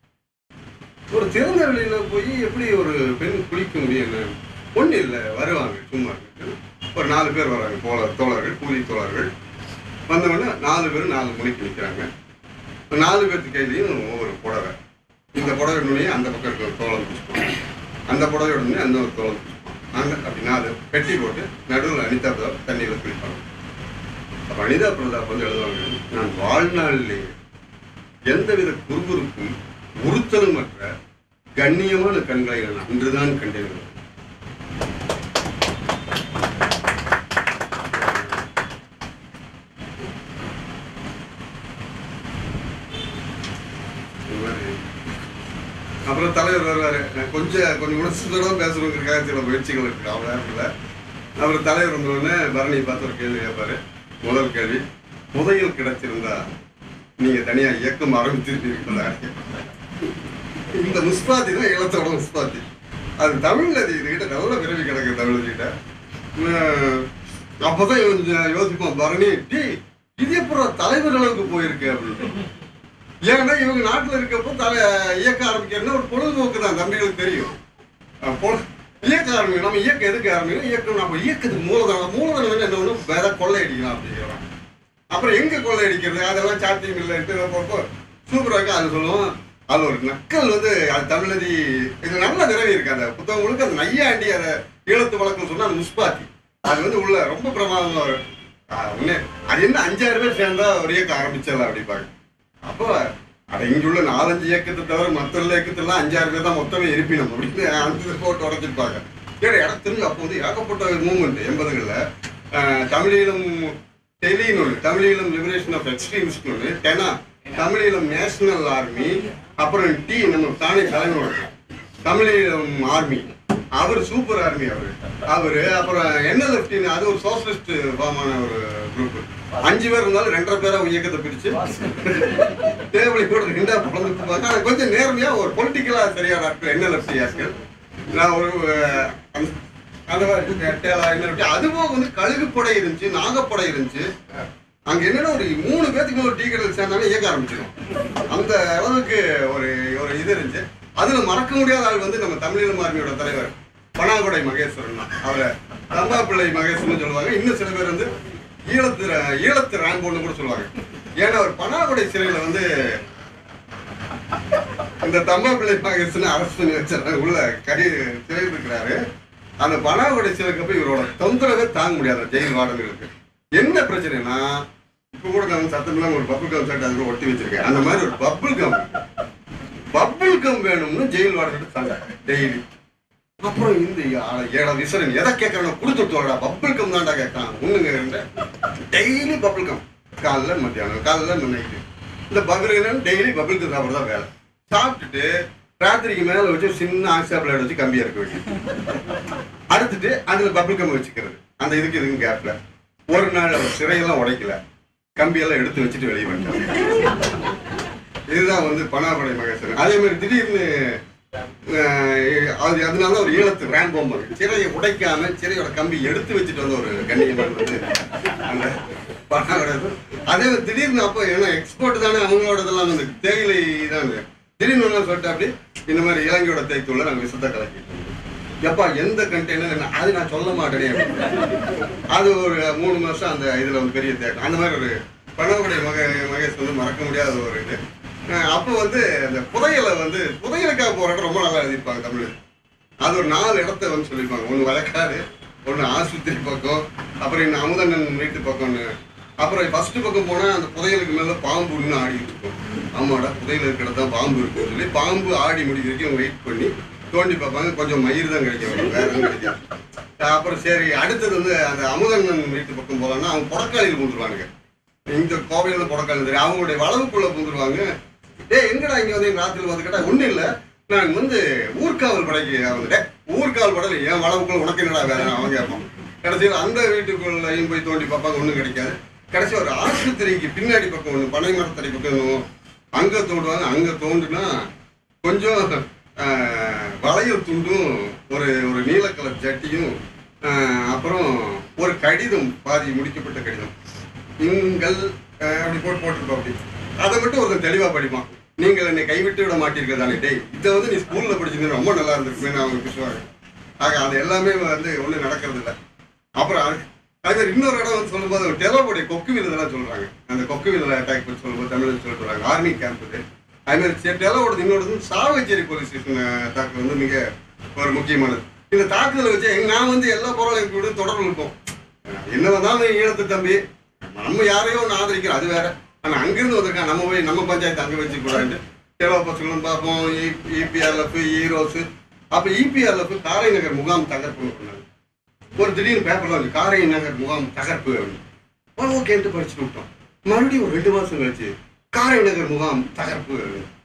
ஒரு திறந்த வெளியில போய் எப்படி ஒரு பெண் குளிக்க முடியும் ஒன்றும் இல்லை வருவாங்க சும்மா ஒரு நாலு பேர் வராங்க தோழர் தோழர்கள் கூலி தோழர்கள் வந்தவொடனே நாலு பேர் நாலு மணிக்கு நிற்கிறாங்க நாலு பேர்த்து கையிலையும் ஒவ்வொரு புடவை இந்த புடவை நுழைய அந்த பக்கம் இருக்க ஒரு தோழம் பிடிச்சிப்பாங்க அந்த புடவையோட நுழைய அந்த ஒரு தோழம் பிடிச்சிப்பாங்க நாங்கள் அப்படி நாலு பெட்டி போட்டு நடுவில் அனிதா பிரதாப் தண்ணியில் குளிப்பாங்க அப்போ அனிதா பிரதாப் வந்து எழுதுவாங்க நான் வாழ்நாளிலே எந்தவித குறுகுறுப்பும் உறுத்தலுமற்ற கண்ணியமான கண்களை நான் அன்றுதான் கண்டேன் இந்த மாதிரி. அப்புறம் தலைவர் வருவாரு நான் கொஞ்சம் கொஞ்சம் உணர்ச்சியோட பேசணுங்கிறதுக்காக சில முயற்சிகள் இருக்கு அவ்வளோ நேரத்தில் அப்புறம் தலைவர் வந்தோடனே பரணி பார்த்து ஒரு கேள்வி கேட்பாரு முதல் கேள்வி புதையல் கிடைச்சிருந்தா நீங்க தனியா இயக்கம் ஆரம்பிச்சிருப்பீங்களா இந்த முஸ்பாத்தி தான் ஈழத்தோட முஸ்பாத்தி அது தமிழ்ல அது இதுகிட்ட நல்ல விரவி கிடக்கு தமிழ்கிட்ட அப்பதான் இவன் யோசிப்பான் பரணி டி இது எப்போ தலைவர் அளவுக்கு போயிருக்கு அப்படின்னு ஏன்னா இவங்க நாட்டுல இருக்கப்போ தலை இயக்க ஆரம்பிக்கிறதுனா ஒரு பொழுதுபோக்கு தான் தம்பிகளுக்கு தெரியும் அஹ் பொ- இயக்க ஆரம்பிக்கும் நம்ம இயக்கம் எதுக்கு ஆரம்பிக்கும் இயக்கம் நம்ம இயக்கத்துக்கு மூலதனம் மூலதனம் வந்து என்ன ஒன்று வேற கொள்ளையடிக்கலாம் அப்படிங்கிறான் அப்புறம் எங்க கொள்ளையடிக்கிறது அதெல்லாம் சாத்தியம் இல்லைன்ட்டு போப்போ சூப்பராக இருக்கு அது சொல்லுவோம் அது ஒரு நக்கல் வந்து அது தமிழதி இது நல்ல நிறைவி இருக்கு அந்த புத்தகம் முழுக்க அந்த நையாண்டி அதை ஈழத்து வழக்கம் சொன்னா அது முஸ்பாத்தி அது வந்து உள்ள ரொம்ப பிரமாதமா வரும் ஆஹ் உடனே அது என்ன அஞ்சாறு பேர் சேர்ந்தா ஒரு இயக்கம் ஆரம்பிச்சிடலாம் அப்படிப்பாங்க அப்போ அட இங்க உள்ள நாலஞ்சு இயக்கத்தை தவிர மற்ற உள்ள இயக்கத்தெல்லாம் அஞ்சாறு பேர் தான் மொத்தமே இருப்பினும் அப்படின்னு அந்த போட்டு உடச்சிருப்பாங்க சரி இடத்துக்கு அப்போ வந்து ஏகப்பட்ட மூவ்மெண்ட் எண்பதுகளில் தமிழீழம் டெலின்னு ஒன்று தமிழீழம் லிபரேஷன் ஆஃப் எக்ஸ்ட்ரீமிஸ்ட் ஒன்று டெனா தமிழீழம் நேஷனல் ஆர்மி அப்புறம் டி நம்ம தானே தலைவர் தமிழீழம் ஆர்மி அவர் சூப்பர் ஆர்மி அவர் அவரு அப்புறம் என்எல்எஃப்டின்னு அது ஒரு சோசியலிஸ்ட் ஃபார்மான ஒரு குரூப் அஞ்சு பேர் இருந்தாலும் ரெண்டரை பேரா இயக்கத்தை பிரிச்சு டேபிளை போட்டு ரெண்டா பிளந்து பார்க்க ஆனா கொஞ்சம் நேர்மையா ஒரு பொலிட்டிக்கலா சரியான ஆட்கள் என்ன லட்சி ஆட்கள் நான் ஒரு அஹ், அந்த- அந்த மாதிரி டேலா என்ன லட்சி அது போக வந்து கழுகு படை இருந்துச்சு நாகப்படை இருந்துச்சு அங்க என்னன்னா ஒரு மூணு பேத்துக்கு ஒரு டீ கடையில் சேர்ந்தாலும் இயக்க ஆரம்பிச்சிடும் அந்த அளவுக்கு ஒரு ஒரு இது இருந்துச்சு அதுல மறக்க முடியாத ஆள் வந்து நம்ம தமிழீழ மார்மியோட தலைவர் பனாகுடை மகேஸ்வரன் தான் அவரை தம்பா பிள்ளை மகேஸ்வரன் சொல்லுவாங்க இன்னும் சில பேர் வந்து ஈழத்து ர- ஈழத்து ராம்போன்னு கூட சொல்லுவாங்க ஏன்னா அவர் பனாகுடை சிறையில வந்து இந்த தம்பா பிள்ளை மகேஸ்வரன் அரசு பண்ணி வச்சிருக்காங்க உள்ள கடி சிறையில் இருக்கிறாரு அந்த பனாகுடை சிறைக்கு போய் இவரோட தொந்தரவே தாங்க முடியாது ஜெயில் வார்டன்களுக்கு என்ன பிரச்சனைனா இப்ப கூட நான் சத்தம் இல்லாம ஒரு பப்புள் கம் சட்டை அதுக்கு ஒட்டி வச்சிருக்கேன் அந்த மாதிரி ஒரு பப்புள் கம் பப்புள் கம் வேணும்னு ஜெயில் வார்டன் சண்டை டெய்லி அப்புறம் இந்த ஆள- ஏழா விசரன் எதை கேட்கறானோ கொடுத்துட்டு வரடா பப்புள் கம் தான்டா கேட்கறான் ஒண்ணுங்க டெய்லி பப்புள் கம் காலைல மத்தியானம் காலைல நைட்டு இந்த பப்புள் டெய்லி பப்புள் கம் சாப்பிட தான் வேலை சாப்பிட்டுட்டு ராத்திரிக்கு மேல வச்சு சின்ன ஆக்ஸா பிளேட் வச்சு கம்பி இறக்க வேண்டியது அடுத்துட்டு அதுல பப்புள் கம் வச்சுக்கிறது அந்த இதுக்கு இதுக்கு கேப்ல ஒரு நாள் அவர் சிறையெல்லாம் உடைக்கல கம்பியெல்லாம் எடுத்து வச்சுட்டு வெளியே வந்துட்டாங்க இதுதான் வந்து பனாபடை மகேஸ்வரன் அதே மாதிரி திடீர்னு அஹ், அது அதனால ஒரு ஈழத்து ரேம்போம் சிறையை உடைக்காம சிறையோட கம்பி எடுத்து வச்சுட்டு வந்த ஒரு கண்ணியமான வந்து அந்த பனாபடை அதே மாதிரி திடீர்னு அப்போ ஏன்னா எக்ஸ்போர்ட் தானே அவங்களோட இதெல்லாம் வந்து தேயிலை தான் திடீர்னு ஒன்று சொல்லிட்டு அப்படி இந்த மாதிரி இலங்கையோட தேய்த்தூள்ல நாங்கள் விஷத்தை கலக்கிட்டோம் எப்பா எந்த கண்டெய்னர் அது நான் சொல்ல மாட்டேனே அப்படின்னு. அது ஒரு மூணு மாசம் அந்த இதுல வந்து பெரிய தேட்டம் அந்த மாதிரி ஒரு பணவுடைய மக மகேஷ் வந்து மறக்க முடியாத ஒரு இது அஹ் அப்போ வந்து அந்த புதையலை வந்து புதையலுக்காக போராட்டம் ரொம்ப நல்லா எழுதியிருப்பாங்க தமிழ் அது ஒரு நாலு இடத்த வந்து சொல்லியிருப்பாங்க ஒன்று வழக்காடு ஒன்று ஆஸ்பத்திரி பக்கம் அப்புறம் இன்னும் அமுதண்ணன் வீட்டு பக்கம்னு அப்புறம் ஃபர்ஸ்ட் பக்கம் போனா அந்த புதையலுக்கு மேல பாம்பு இன்னும் ஆடிட்டு இருக்கும் ஆமாடா புதையல் இருக்கிற தான் பாம்பு இருக்குன்னு சொல்லி பாம்பு ஆடி முடிக்க வரைக்கும் வெயிட் பண்ணி தோண்டி பார்ப்பாங்க கொஞ்சம் மயிர் தான் கிடைக்கும் வேற எதுவும் கிடைக்காது அப்புறம் சரி அடுத்தது வந்து அந்த அமுதண்ணன் வீட்டு பக்கம் போகலாம்னா அவங்க புடக்காளியில் பூந்துருவானுங்க இந்த கோவையில புடக்காளி தெரியும் அவங்களுடைய வளவுக்குள்ள பூந்துருவாங்க டேய் எங்கடா இங்க வந்து ராத்திரி வந்து கேட்டா ஒண்ணும் இல்ல நான் வந்து ஊர்காவல் படைக்கு வந்து ஊர்காவல் படையில என் வளவுக்குள்ள உனக்கு என்னடா வேற அவன் கேட்பான் கடைசியில் அந்த வீட்டுக்குள்ளையும் போய் தோண்டி பார்ப்பாங்க ஒண்ணும் கிடைக்காது கடைசி ஒரு ஆஸ்பத்திரிக்கு பின்னாடி பக்கம் ஒண்ணு பனை மரத்தடி பக்கம் ஒண்ணு அங்க தோண்டுவாங்க அங்க தோண்டுனா கொஞ்சம் ஆஹ், வளையல் துண்டும் ஒரு ஒரு நீல கலர் ஜட்டியும் ஆஹ், அப்புறம் ஒரு கடிதம் பாதி முடிக்கப்பட்ட கடிதம் நீங்கள் ஆஹ், அப்படி போட்டு போட்டிருப்போம் அப்படி அதை மட்டும் ஒருத்தன் தெளிவா படிப்பான் நீங்கள் என்னை கைவிட்டு விட மாட்டீர்கள் தானே டேய் இதை வந்து நீ ஸ்கூல்ல படிச்சிருந்தா ரொம்ப நல்லா இருந்திருக்குமே அவங்க பேசுவாங்க ஆக அது எல்லாமே வந்து ஒண்ணும் நடக்கிறது இல்லை அப்புறம் அது- அதே மாதிரி இன்னொரு இடம் வந்து சொல்லும்போது டெலோபுடைய கொக்கு விருதெல்லாம் சொல்றாங்க அந்த கொக்கு விருதில் அட்டாக் பண்ணி சொல்லும்போது தமிழ் சொல்றாங்க ஆர்மி கேம்ப் இது அதே மாதிரி டெலோட இன்னொரு வந்து சாவச்சேரி போலீஸ் ஸ்டேஷன் தாக்குதல் வந்து மிக ஒரு முக்கியமானது இந்த தாக்குதலை வச்சு எங்க- நான் வந்து எல்லா போராளிகளுக்கு கூட தொடர்பு இருக்கும் என்னதான் ஈழத்து தம்பி நம்ம யாரையோ ஒன்று ஆதரிக்கிறோம் அது வேற ஆனா அங்கிருந்து வந்திருக்கான் நம்ம போய் நம்ம பஞ்சாயத்து அங்க வச்சு கூடாது டெலோ பசங்களும் பார்ப்போம் இபிஆர்எஃப் ஈரோஸ் அப்ப இபிஆர்எஃப் காரை நகர் முகாம் தகர்ப்புன்னு பண்ணாங்க ஒரு திடீர்னு பேப்பர்ல வந்து காரை நகர் முகாம் தகர்ப்பு அப்படின்னு ஓகேன்ட்டு படிச்சுட்டு விட்டோம் மறுபடியும் ஒரு ரெண்டு மாசம் கழிச்சு காரை நகர் முகாம் தகர்ப்பு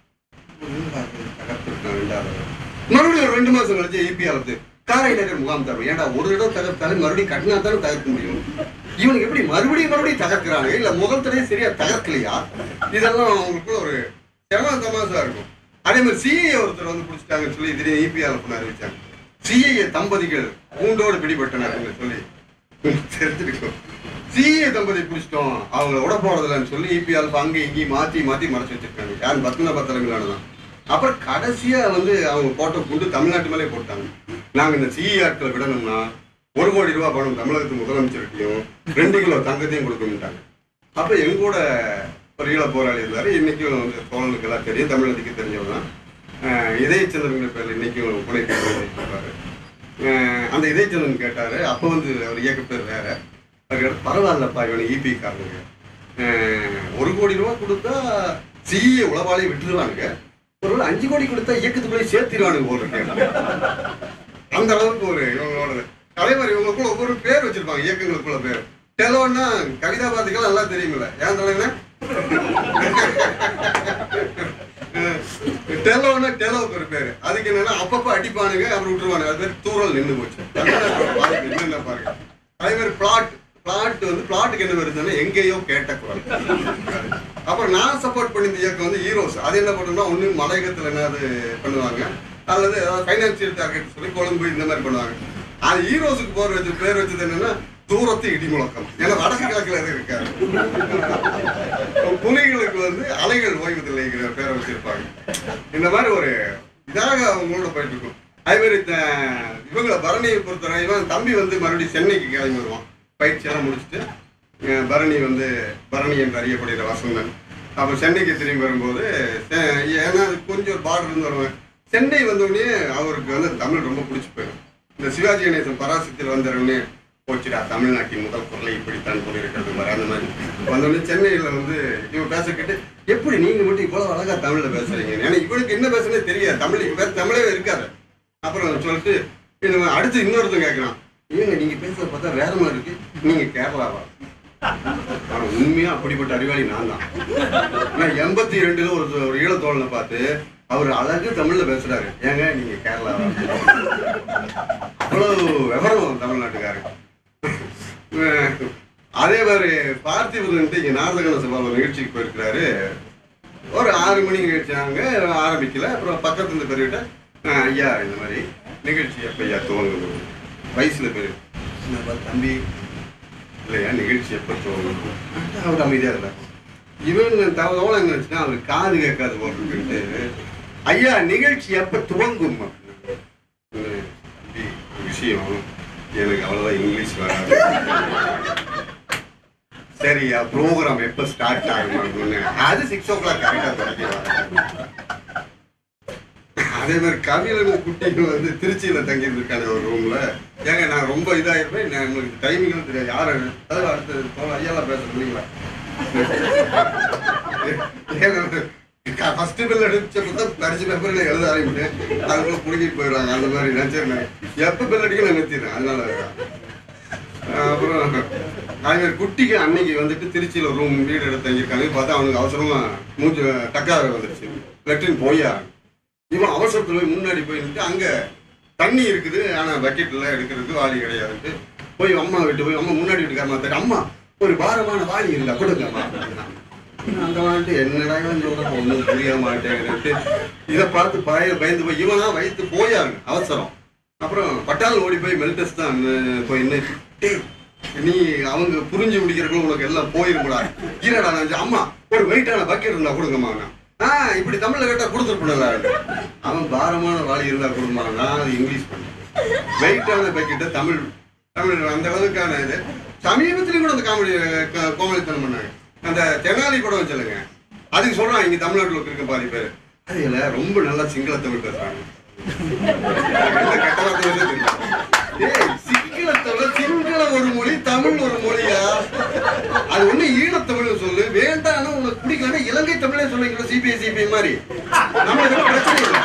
என்னடா இது, தகர்ப்பு இருக்கா, ரெண்டாவது தடவை. மறுபடியும் ஒரு ரெண்டு மாசம் கழிச்சு இபிஆர் காரை நகர் முகாம் தகர்ப்பு ஏன்டா ஒரு இடம் தகர்த்தாலும் மறுபடியும் கட்டினா தானே தகர்க்க முடியும் இவனுக்கு எப்படி மறுபடியும் மறுபடியும் தகர்க்கிறாங்க இல்ல முதல் தடவை சரியா தகர்க்கலையா இதெல்லாம் அவங்களுக்குள்ள ஒரு செம தமாசா இருக்கும் அதே மாதிரி சிஏ ஒருத்தர் வந்து பிடிச்சிட்டாங்கன்னு சொல்லி திடீர்னு இபிஆர் பண்ண அறிவிச்சாங்க சிஏ தம்பதிகள் கூண்டோடு பிடிபட்டனர் அப்படின்னு சொல்லி தெரிஞ்சிருக்கும் சிஏ தம்பதி பிடிச்சிட்டோம் அவங்கள விட போறதில்லன்னு சொல்லி இபிஆர் அங்கே இங்கேயும் மாத்தி மாத்தி மறைச்சு வச்சிருக்காங்க யார் பத்மநாப தலைமையிலான தான் அப்புறம் கடைசியா வந்து அவங்க போட்டோ கொண்டு தமிழ்நாட்டு மேலே போட்டாங்க நாங்க இந்த சிஇ ஆட்களை விடணும்னா ஒரு கோடி ரூபாய் பணம் தமிழகத்து முதலமைச்சர்கிட்டையும் ரெண்டு கிலோ தங்கத்தையும் கொடுக்கணும்ட்டாங்க அப்ப எங்க கூட ஒரு ஈழ போராளி இருந்தாரு இன்னைக்கும் வந்து தோழனுக்கு எல்லாம் தெரியும் தமிழகத்துக்கு தெரிஞ்சவர் தான் அஹ் இதயச்சந்திரன் பேர்ல இன்னைக்கும் புனை இருப்பாரு அந்த இதயச்சந்திரன் கேட்டாரு அப்போ வந்து அவர் இயக்க பேர் வேற அவர் கேட்டாரு, பரவாயில்லப்பா இவன் இபி காரனுங்க அஹ் ஒரு கோடி ரூபாய் கொடுத்தா சிஏ உளவாளி விட்டுருவானுங்க ஒருவேளை அஞ்சு கோடி கொடுத்தா இயக்கத்துக்குள்ளே சேர்த்திருவானுங்க போல இருக்கு அந்த அளவுக்கு ஒரு இவங்களோட அதே மாதிரி இவங்களுக்குள்ள ஒவ்வொரு பேர் வச்சிருப்பாங்க இயக்கங்களுக்குள்ள பேர் டெலோன்னா கவிதா பாத்துக்கெல்லாம் நல்லா தெரியுமில்ல ஏன் தலைவனா டெலோன்னா டெலோவுக்கு ஒரு பேரு அதுக்கு என்னன்னா அப்பப்ப அடிப்பானுங்க அப்புறம் விட்டுருவானுங்க அது பேர் தூரல் நின்று போச்சு தமிழ்நாட்டோட பாதிப்பு என்னென்ன பாருங்க அதே மாதிரி பிளாட் பிளாட் வந்து பிளாட்டுக்கு என்ன வருதுன்னா எங்கேயோ கேட்ட குரல் அப்புறம் நான் சப்போர்ட் பண்ணி இந்த இயக்கம் வந்து ஹீரோஸ் அது என்ன பண்ணுன்னா ஒண்ணு மலையகத்துல என்னது பண்ணுவாங்க அல்லது ஏதாவது ஃபைனான்சியல் டார்கெட் சொல்லி கொழும்பு இந்த மாதிரி பண்ணுவாங்க அது ஹீரோஸுக்கு போற வச்சு பேர் வச்சது என்னன்னா தூரத்து இடி முழக்கம் ஏன்னா வடக்கு கிழக்குல அது இருக்காரு புலிகளுக்கு வந்து அலைகள் ஓய்வதில்லைங்கிற பேரை வச்சிருப்பாங்க இந்த மாதிரி ஒரு இதாக அவங்களோட போயிட்டு இருக்கும் அதே மாதிரி த- இவங்களை பரணியை பொறுத்தவரை இவன் தம்பி வந்து மறுபடியும் சென்னைக்கு கிளம்பி வருவான் பயிற்சியெல்லாம் முடிச்சுட்டு அஹ் பரணி வந்து பரணி என்று அறியப்படுகிற வசந்தன் அப்போ சென்னைக்கு திரும்பி வரும்போது செ- ஏன்னா அது கொஞ்சம் ஒரு பார்டர் இருந்து வருவேன் சென்னை வந்தோடனே அவருக்கு வந்து தமிழ் ரொம்ப பிடிச்சி போயிடும் இந்த சிவாஜி கணேசன் பராசத்தில் வந்தவுடனே போச்சுடா தமிழ்நாட்டின் முதல் குரலை இப்படித்தான் சொல்லியிருக்கிறது மாதிரி அந்த மாதிரி வந்தோடனே சென்னையில் வந்து இவன் பேச கேட்டு எப்படி நீங்க மட்டும் இவ்வளவு அழகா தமிழ்ல பேசுறீங்க ஏன்னா இவனுக்கு என்ன பேசுனே தெரியாது தமிழ் இவன் பேச தமிழே இருக்காது அப்புறம் சொல்லிட்டு இது அடுத்து இன்னொருத்தன் கேட்கறான் ஏங்க நீங்க பேசுறத பார்த்தா வேற மாதிரி இருக்கு நீங்க கேரளாவா ஆனா உண்மையா அப்படிப்பட்ட அறிவாளி நான் தான் நான் எண்பத்தி ரெண்டுல ஒரு ஒரு ஈழத்தோழனை பார்த்து அவர் அழகு தமிழ்ல பேசுறாரு ஏங்க நீங்க கேரளாவா அவ்வளவு விவரம் தமிழ்நாட்டுக்காரங்க அஹ் அதே மாதிரி பார்த்திபன் இங்க நாரதகன சபா ஒரு நிகழ்ச்சிக்கு போயிருக்கிறாரு ஒரு ஆறு மணி நிகழ்ச்சியாங்க ஆரம்பிக்கல அப்புறம் பக்கத்துல இருந்த பெரியவிட்ட "அஹ், ஐயா இந்த மாதிரி நிகழ்ச்சி எப்ப ஐயா துவங்குது வயசுல பெரிய "என்னப்பா தம்பி இல்லையா நிகழ்ச்சி எப்ப துவங்குது அவர் அமைதியா இருந்தார் இவன் தவறோட என்ன நினைச்சுன்னா அவர் காது கேட்காது போட்டுக்கிட்டு ஐயா நிகழ்ச்சி எப்ப துவங்கும் அப்படின்னு. "இல்லை, தம்பி, விஷயம் எனக்கு அவ்வளவுதான் இங்கிலீஷ் வராது சரியா ப்ரோக்ராம் எப்ப ஸ்டார்ட் ஆகும் அப்படின்னு. அது சிக்ஸ் ஓ கிளாக் கரெக்டா தொடங்கி அதே மாதிரி கவிழன் குட்டிக்கு வந்து திருச்சியில தங்கி இருந்திருக்காங்க ஒரு ரூம்ல ஏங்க நான் ரொம்ப இதாயிருப்பேன் நான் உங்களுக்கு டைமிங்கும் தெரியாது யாரு அதாவது அடுத்து தோழ ஐயாலாம் பேச முடியுங்களா ஃபர்ஸ்ட் பில் அடிச்சப்ப தான் படிச்ச பேப்பர்ல எழுத ஆரம்பிட்டேன் அதுக்குள்ள புடுங்கிட்டு போயிடுறாங்க அந்த மாதிரி நினைச்சிருந்தேன் எப்ப பில் அடிக்க நான் நிறுத்திடுறேன் அதனால அஹ் அப்புறம் அதே மாதிரி குட்டிக்கு அன்னைக்கு வந்துட்டு திருச்சியில ரூம் வீடு எடுத்து தங்கியிருக்காங்க பார்த்தா அவனுக்கு அவசரமா மூச்சு டக்கார வந்துருச்சு லெட்ரின் போயா இவன் அவசரத்துல போய் முன்னாடி போய் நின்று அங்க தண்ணி இருக்குது ஆனா பக்கெட்ல எடுக்கிறதுக்கு வாளி கிடையாதுன்ட்டு போய் அம்மா விட்டு போய் அம்மா முன்னாடி வீட்டுக்காரமா தட்டி அம்மா ஒரு பாரமான வாளி இல்ல கொடுங்கம்மா அந்த வந்துட்டு என்னடா இவன் சொல்றான் ஒண்ணும் புரிய மாட்டேங்கிறது இதை பார்த்து பய பயந்து போய் இவனா வயிற்று போயாங்க அவசரம் அப்புறம் பட்டால் ஓடி போய் மெல்டஸ் தான் அஹ், போய் என்ன டேய், நீ அவங்க புரிஞ்சு முடிக்கிறக்குள்ள உனக்கு எல்லாம் போயிருக்கூடா ஈரடா நான் அம்மா ஒரு வெயிட்டான பக்கெட் இருந்தா கொடுங்கம்மா ஆ இப்படி தமிழ்ல கேட்டா கொடுத்துருப்பல அவன் பாரமான வாளி இருந்தா கொடுமா நான் அது இங்கிலீஷ் பண்ணேன் வெயிட்டான பக்கெட்டை தமிழ் தமிழ் அந்த அளவுக்கான இது சமீபத்திலையும் கூட அந்த காமெடி க- கோமாளித்தனம் பண்ணாங்க அந்த தெனாலி படம் வச்சலுங்க அதுக்கு சொல்றான் இங்க தமிழ்நாட்டுல இருக்க பாதி பேர் அதுல ரொம்ப நல்லா சிங்கள தமிழ் பேசுறாங்க என்ன கெட்ட வார்த்தை வருதோ தெரியல. ஏய், சிங்களத்தோட சிங்கள ஒரு மொழி தமிழ் ஒரு மொழியா அது ஒண்ணு ஈழத்தமிழ் சொல்லு வேண்டாம்னா உனக்கு பிடிக்கலன்னா இலங்கை தமிழே சொல்லுங்க சிபிஐ சிபிஐ மாதிரி நம்ம இதுல பிரச்சனை இல்லை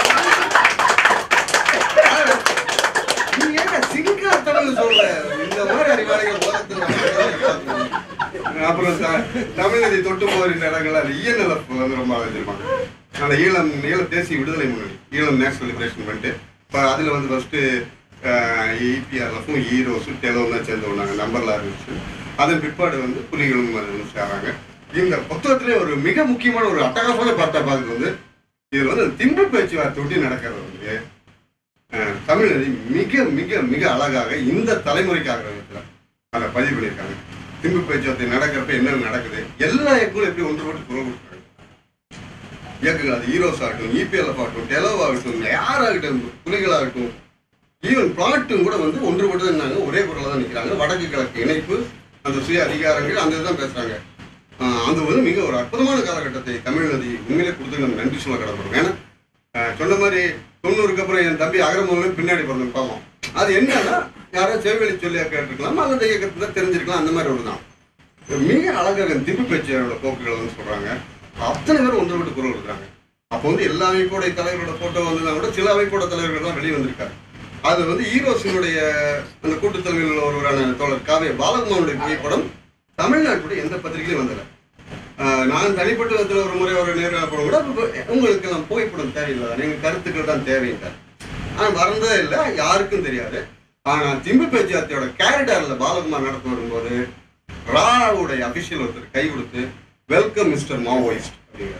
நீ ஏங்க சிங்கள தமிழ் சொல்ற இந்த மாதிரி அறிவாளிகள் உலகத்துல வாழ்றதே அப்புறம் த- தமிழனை தொட்டு போகிற இடங்கள் அது இஎன்எல்எஃப் வந்து ரொம்ப வச்சிருப்பாங்க அந்த ஈழம் ஈழ தேசிய விடுதலை முன்னணி ஈழம் நேஷனல் லிபரேஷன் பண்ணிட்டு இப்போ அதில் வந்து ஃபர்ஸ்ட் இபிஆர்எஃப்பும் ஈரோஸும் டெலவும் தான் சேர்ந்து வந்தாங்க நம்பர்ல இருந்துச்சு அதன் பிற்பாடு வந்து புலிகளும் அது வந்து சேராங்க இந்த புத்தகத்திலே ஒரு மிக முக்கியமான ஒரு அட்டகாசமான பார்த்தா பார்த்து வந்து இதில் வந்து திம்பு பேச்சுவார்த்தை ஒட்டி நடக்கிறது வந்து அஹ், தமிழ் நதி மிக மிக மிக அழகாக இந்த தலைமுறைக்காக விதத்துல அதை பதிவு பண்ணியிருக்காங்க திம்பு பேச்சுவார்த்தை நடக்கிறப்ப என்ன நடக்குது எல்லா இயக்கங்களும் எப்படி ஒன்றுபட்டு குரல் கொடுக்குறாங்க இயக்கங்கள் அது ஹீரோஸ் ஆகட்டும் இபிஎல்எஃப் ஆகட்டும் டெலோவ் ஆகட்டும் யாராகட்டும் புலிகளாகட்டும் ஈவன் பிளாட்டும் கூட வந்து ஒன்றுபட்டு இருந்தாங்க ஒரே குரலில் தான் நிற்கிறாங்க வடக்கு கிழக்கு இணைப்பு அந்த சுய அதிகாரங்கள் அந்த இதுதான் பேசுறாங்க ஆஹ் அந்த வந்து மிக ஒரு அற்புதமான காலகட்டத்தை தமிழ் நதி உண்மையிலே கொடுத்து நம்ம நன்றி சொல்ல கடப்படுறோம் ஏன்னா ஆஹ் சொன்ன மாதிரி தொண்ணூறுக்கு அப்புறம் என் தம்பி அகரமூலம் பின்னாடி பிறந்த பாவம் அது என்னன்னா யாரோ செவிவெளி சொல்லி கேட்டிருக்கலாம் அல்லது இயக்கத்துல தெரிஞ்சிருக்கலாம் அந்த மாதிரி ஒரு தான் மிக அழகாக திப்பு பேச்சியாரோட போக்குகளை வந்து சொல்றாங்க அத்தனை பேர் ஒன்று விட்டு குரல் கொடுக்குறாங்க அப்போ வந்து எல்லா அமைப்போட தலைவரோட போட்டோ வந்ததா கூட சில அமைப்போட தலைவர்கள் தான் வெளியே வந்திருக்காரு அது வந்து ஈரோஸினுடைய அந்த கூட்டுத் தலைவர்கள் ஒருவரான தோழர் காவே பாலகுமாரனுடைய புகைப்படம் தமிழ்நாட்டுடைய எந்த பத்திரிகையிலும் வந்தல ஆஹ் நான் தனிப்பட்ட விதத்தில் ஒரு முறை ஒரு நேரில் படம் கூட இப்ப உங்களுக்கு எல்லாம் புகைப்படம் தேவையில்லை எங்க கருத்துக்கள் தான் தேவைன்ட்டார் ஆனால் மறந்ததே இல்லை யாருக்கும் தெரியாது ஆனா திம்பு பேச்சியாத்தியோட கேரிடார்ல பாலகுமார் நடத்த வரும்போது ராவுடைய அபிஷியல் ஒருத்தர் கை கொடுத்து வெல்கம் மிஸ்டர் மாவோயிஸ்ட் அப்படிங்கிறார்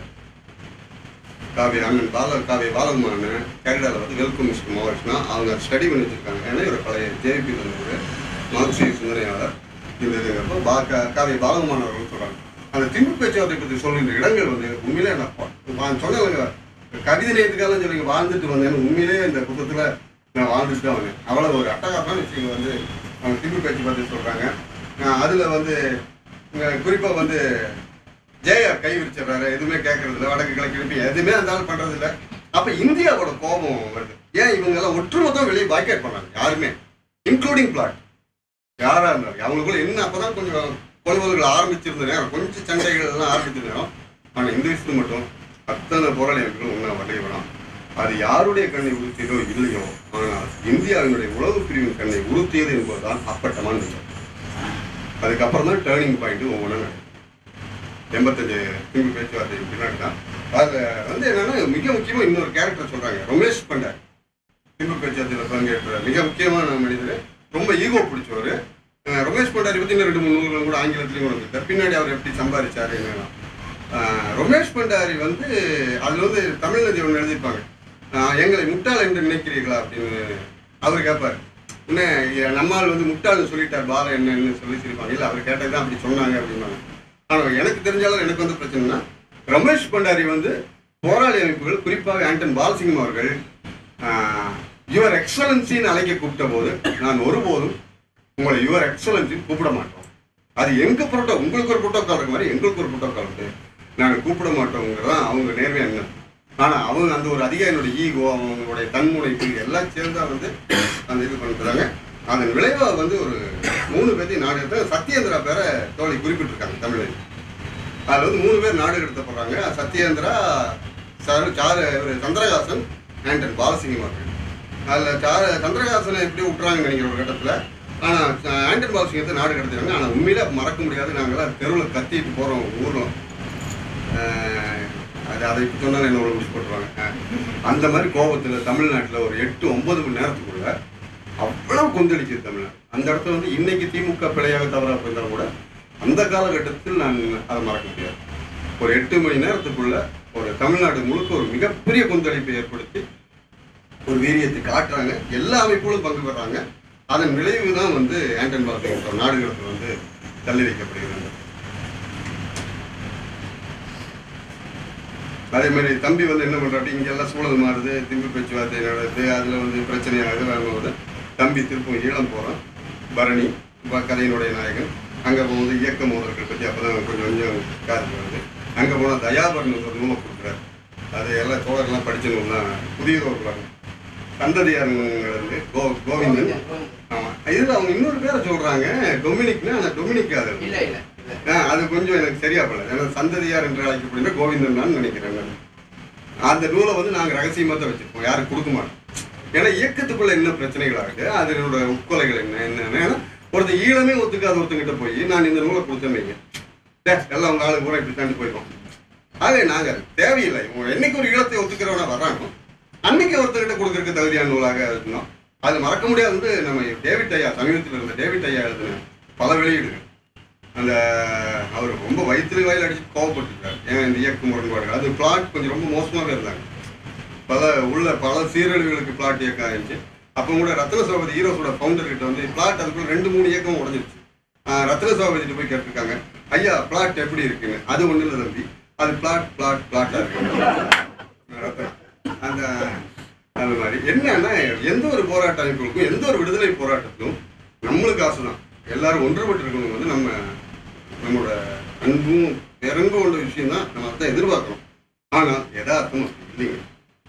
காவிய அண்ணன் பால காவிய பாலகுமார் கேரிடார்ல வந்து வெல்கம் மிஸ்டர் மாவோயிஸ்ட்னா அவங்க ஸ்டடி பண்ணி வச்சிருக்காங்க ஏன்னா இவர் பழைய ஜேபி இருந்தவர் மார்க்சிய சிந்தனையாளர் இந்த இதுங்கிறப்போ பா கா- காவிய பாலகுமார் அவர்கள் சொல்றாங்க அந்த திம்பு பேச்சுவார்த்தை பற்றி சொல்லுகின்ற இடங்கள் வந்து உண்மையிலே நான் பா- நான் சொன்னேன்லங்க கவிதை நேயத்துக்காக சொல்லி வாழ்ந்துட்டு வந்தேன் உண்மையிலேயே இந்த புத்தகத்துல நான் வாழ்ந்துட்டு தான் வந்தேன் அவ்வளவு ஒரு அட்டகாசமான விஷயங்கள் வந்து அவங்க திம்பு பேச்சு பற்றி சொல்றாங்க அஹ் அதுல வந்து அஹ் குறிப்பா வந்து ஜெயர் கை விரிச்சிடுறாரு எதுவுமே கேட்கறது இல்லை வடக்கு கிழக்கு எழுப்பி எதுவுமே அந்த ஆள் பண்றது இல்லை அப்ப இந்தியாவோட கோபம் வருது ஏன் இவங்க எல்லாம் ஒட்டுமொத்தம் வெளியே பாய்கேட் பண்ணாங்க யாருமே இன்க்ளூடிங் பிளாட் யாரா இருந்தாலும் அவங்களுக்குள்ள என்ன அப்பதான் கொஞ்சம் கொள்வல்கள் ஆரம்பிச்சிருந்த நேரம் கொஞ்சம் சண்டைகள் எல்லாம் ஆரம்பிச்சிருந்த நேரம் ஆனா இந்த விஷயத்துல மட்டும் அத்தனை போராளி அமைப்புகளும் ஒன்றா வரைய வேணாம் அது யாருடைய கண்ணை உறுத்தியதோ இல்லையோ ஆனால் இந்தியாவினுடைய உளவு பிரிவின் கண்ணை உறுத்தியது என்பதுதான் அப்பட்டமான விஷயம் அதுக்கப்புறம் தான் டேர்னிங் பாயிண்ட் ஒவ்வொன்றும் நடக்கும் எண்பத்தஞ்சு திரும்பி பேச்சுவார்த்தை பின்னாடி தான் அதில் வந்து என்னன்னா மிக முக்கியமாக இன்னொரு கேரக்டர் சொல்றாங்க ரமேஷ் பண்டார் திரும்பி பேச்சுவார்த்தையில் பங்கேற்ற மிக முக்கியமான மனிதர் ரொம்ப ஈகோ பிடிச்சவர் அஹ் ரமேஷ் பண்டாரி பற்றி இன்னும் ரெண்டு மூணு நூல்கள் கூட ஆங்கிலத்திலையும் கூட வந்துருக்கார் பின்னாடி அவர் எப்படி சம்பாதிச்சாரு என்னெல்லாம் அஹ் ரமேஷ் பண்டாரி வந்து அதில் வந்து தமிழ்நதி ஒன்று எழுதியிருப்பாங்க அஹ் எங்களை முட்டாள் என்று நினைக்கிறீர்களா அப்படின்னு அவர் கேட்பார் என்ன நம்மால் வந்து முட்டாள்னு சொல்லிட்டார் பாலம் என்னன்னு சொல்லி சிரிப்பாங்க இல்லை அவர் கேட்டது தான் அப்படி சொன்னாங்க அப்படின்னாங்க ஆனால் எனக்கு தெரிஞ்சாலும் எனக்கு வந்து பிரச்சனைனா ரமேஷ் பண்டாரி வந்து போராளி அமைப்புகள் குறிப்பாக ஆண்டன் பாலசிங்கம் அவர்கள் யுவர் எக்ஸலன்சின்னு அழைக்க கூப்பிட்ட போது நான் ஒருபோதும் உங்களை யுவர் எக்ஸலன்சி கூப்பிட மாட்டோம் அது எங்க புரோட்டோ உங்களுக்கு ஒரு புரோட்டோக்கால் இருக்க மாதிரி எங்களுக்கு ஒரு புரோட்டோக்கால் இருக்கு நாங்கள் கூப்பிட மாட்டோங்கிறது தான் அவங்க நேர்மையா என்ன ஆனா அவங்க அந்த ஒரு அதிகாரியோட ஈகோ அவங்களுடைய தன்முனைப்பு எல்லாம் சேர்ந்தா வந்து அந்த இது பண்ணுறாங்க அதன் விளைவாக வந்து ஒரு மூணு பேர்த்தையும் நாடு எடுத்து சத்யேந்திரா பேரை தோழி குறிப்பிட்டிருக்காங்க தமிழில் அதில் வந்து மூணு பேர் நாடு கடத்தப்படுறாங்க சத்யேந்திரா சாரு சாரு இவர் சந்திரகாசன் ஆண்டன் பாலசிங்கம் அவர்கள் அதில் சார சந்திரகாசனை எப்படி விட்டுறாங்கன்னு நினைக்கிற ஒரு கட்டத்தில் ஆனால் ஆண்டன் பாலசிங்கத்தை நாடு கடத்துறாங்க ஆனால் உண்மையில மறக்க முடியாது நாங்களாம் தெருவில் கத்திட்டு போகிறோம் ஊரில் அது அதை இப்போ சொன்னாலும் என்ன முடிச்சு போட்டுருவாங்க அஹ், அந்த மாதிரி கோபத்தில் தமிழ்நாட்டில் ஒரு எட்டு ஒன்பது மணி நேரத்துக்குள்ள அவ்வளவு கொந்தளிக்குது தமிழ்நாடு அந்த இடத்துல வந்து இன்னைக்கு திமுக பிழையாக தவறாக போயிருந்தாலும் கூட அந்த காலகட்டத்தில் நான் அதை மறக்க முடியாது ஒரு எட்டு மணி நேரத்துக்குள்ள ஒரு தமிழ்நாடு முழுக்க ஒரு மிகப்பெரிய கொந்தளிப்பை ஏற்படுத்தி ஒரு வீரியத்தை காட்டுறாங்க எல்லா அமைப்புகளும் பங்கு பெறாங்க அதன் விளைவு தான் வந்து ஆண்டன் பாலசிங்கம் நாடுகளுக்கு வந்து தள்ளி வைக்கப்படுகிறது அதே மாதிரி தம்பி வந்து என்ன பண்றாரு இங்க எல்லாம் சூழல் மாறுது திம்பு பேச்சுவார்த்தை நடக்குது அதுல வந்து பிரச்சனையாகுது வரும்போது தம்பி திருப்பம் ஈழம் போறான் பரணி ப- கதையினுடைய நாயகன் அங்க போகும்போது இயக்க மோதல்கள் பத்தி அப்பதான் கொஞ்சம் கொஞ்சம் காது வருது அங்க போனா தயாபரன் ஒரு நூலை கொடுக்குறாரு அது எல்லாம் தோழர்லாம் படிச்ச நூல் தான் புதிய ஒரு சந்ததியாருங்கிறது கோ கோவிந்தன் ஆமா இதுல அவங்க இன்னொரு பேரை சொல்றாங்க டொமினிக்னா அந்த டொமினிக் அது இல்ல இல்ல இல்ல ஆ, அது கொஞ்சம் எனக்கு சரியா படல ஏன்னா சந்ததியார் என்று அழைக்கப்படுகிற கோவிந்தன் தான் நினைக்கிறேன் நான். அந்த நூலை வந்து நாங்க ரகசியமா தான் வச்சிருப்போம் யாரும் கொடுக்க மாட்டோம் ஏன்னா இயக்கத்துக்குள்ள என்ன பிரச்சனைகளா இருக்கு அதனோட உட்கொலைகள் என்ன என்ன ஏன்னா ஒருத்தர் ஈழமே ஒத்துக்காத ஒருத்தங்கிட்ட போய் நான் இந்த நூலை கொடுத்தேன்னு வைங்க. டேய், எல்லாம் உங்க ஆளு பூரா இப்படி தாண்டி போயிருக்கோம் ஆகவே நாங்க தேவையில்லை இவங்க என்னைக்கு ஒரு ஈழத்தை ஒத்துக்கிறவனா வர்றானோ அன்னைக்கு ஒருத்தர்கிட்ட கொடுக்கறதுக்கு தகுதியான நூலாக இருந்தோம் அது மறக்க முடியாது வந்து நம்ம டேவிட் ஐயா சமீபத்தில் இருந்த டேவிட் ஐயா எழுதின பல வெளியீடுகள் அந்த அவர் ரொம்ப வயிற்று வாயில் அடிச்சு கோவப்பட்டிருக்காரு ஏன் இந்த இயக்க முரண்பாடுகள் அது பிளாட் கொஞ்சம் ரொம்ப மோசமாகவே இருந்தாங்க பல உள்ள பல சீரழிவுகளுக்கு பிளாட் இயக்கம் ஆயிடுச்சு அப்போ கூட ரத்ன சோபதி ஹீரோஸோட ஃபவுண்டர் கிட்ட வந்து பிளாட் அதுக்குள்ள ரெண்டு மூணு இயக்கம் உடஞ்சிருச்சு ஆஹ் ரத்ன சோபதிட்டு போய் கேட்டிருக்காங்க ஐயா பிளாட் எப்படி இருக்குன்னு அது ஒண்ணு இல்லை தம்பி அது பிளாட் பிளாட் பிளாட்டா இருக்கு ரத்னம். அந்த அந்த மாதிரி என்னன்னா எந்த ஒரு போராட்ட அமைப்புகளுக்கும் எந்த ஒரு விடுதலை போராட்டத்திலும் நம்மளுக்கு ஆசைதான் எல்லாரும் ஒன்றுபட்டு இருக்கணும் வந்து நம்ம நம்மளோட அன்பும் இறங்கு கொண்ட விஷயம் தான் நம்ம அதான் எதிர்பார்க்கணும் ஆனால் யதார்த்தம் அப்படி இல்லைங்க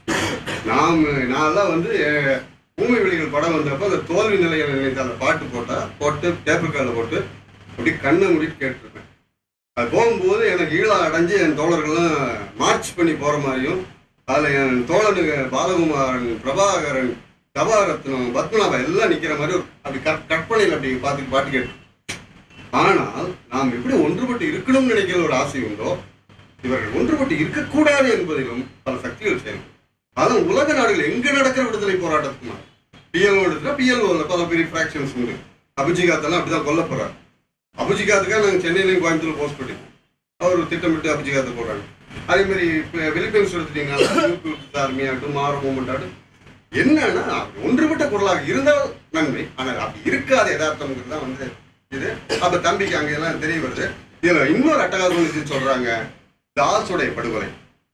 நாம் நான்லாம் வந்து அஹ், ஊமை வெளிகள் படம் வந்தப்போ அந்த தோல்வி நிலையில் நினைத்த அந்த பாட்டு போட்டா போட்டு டேப்பு காலில் போட்டு அப்படி கண்ணை மூடிட்டு கேட்டிருப்பேன் அது போகும்போது எனக்கு ஈழம் அடைஞ்சு என் தோழர்கள்லாம் மார்ச் பண்ணி போற மாதிரியும் அதில் என் தோழனுங்க பாலகுமாரன் பிரபாகரன் கபாரத்னம் பத்மநாபா எல்லாம் நிக்கிற மாதிரி ஒரு அப்படி கற் கற்பனையில் அப்படி பார்த்து பாட்டு கேட்டு ஆனால் நாம் எப்படி ஒன்றுபட்டு இருக்கணும்னு நினைக்கிற ஒரு ஆசை உண்டோ இவர்கள் ஒன்றுபட்டு இருக்கக்கூடாது என்பதிலும் பல சக்திகள் செயல்படும் அதான் உலக நாடுகள் எங்க நடக்கிற விடுதலை போராட்டத்துக்குமா பிஎல்ஓ எடுத்துட்டா பிஎல்ஓல பல பெரிய ஃப்ராக்ஷன்ஸ் உண்டு அபிஜிகாத்தெல்லாம் அப்படிதான் கொல்ல போறாரு அபிஜிகாத்துக்காக நாங்கள் சென்னையிலையும் கோயம்புத்தூர் போஸ்ட் பண்ணிருக்கோம் அவர் திட்டமிட்டு அபிஜிகாத்தை போடுறாங்க அதே மாதிரி இப்போ பிலிப்பைன்ஸ் எடுத்துட்டீங்கன்னா ஆர்மி ஆகட்டும் மாற மூமெண்ட் ஆகட்டும் என்னன்னா ஒன்றுபட்ட பொருளாக இருந்தால் நன்மை ஆனால் அப்படி இருக்காத யதார்த்தம்ங்கிறது தான் வந்து இது அப்ப தம்பிக்கு அங்க எல்லாம் தெரிய வருது இதுல இன்னொரு அட்டகாசம் விஷயம் சொல்றாங்க தாஸுடைய படுகொலை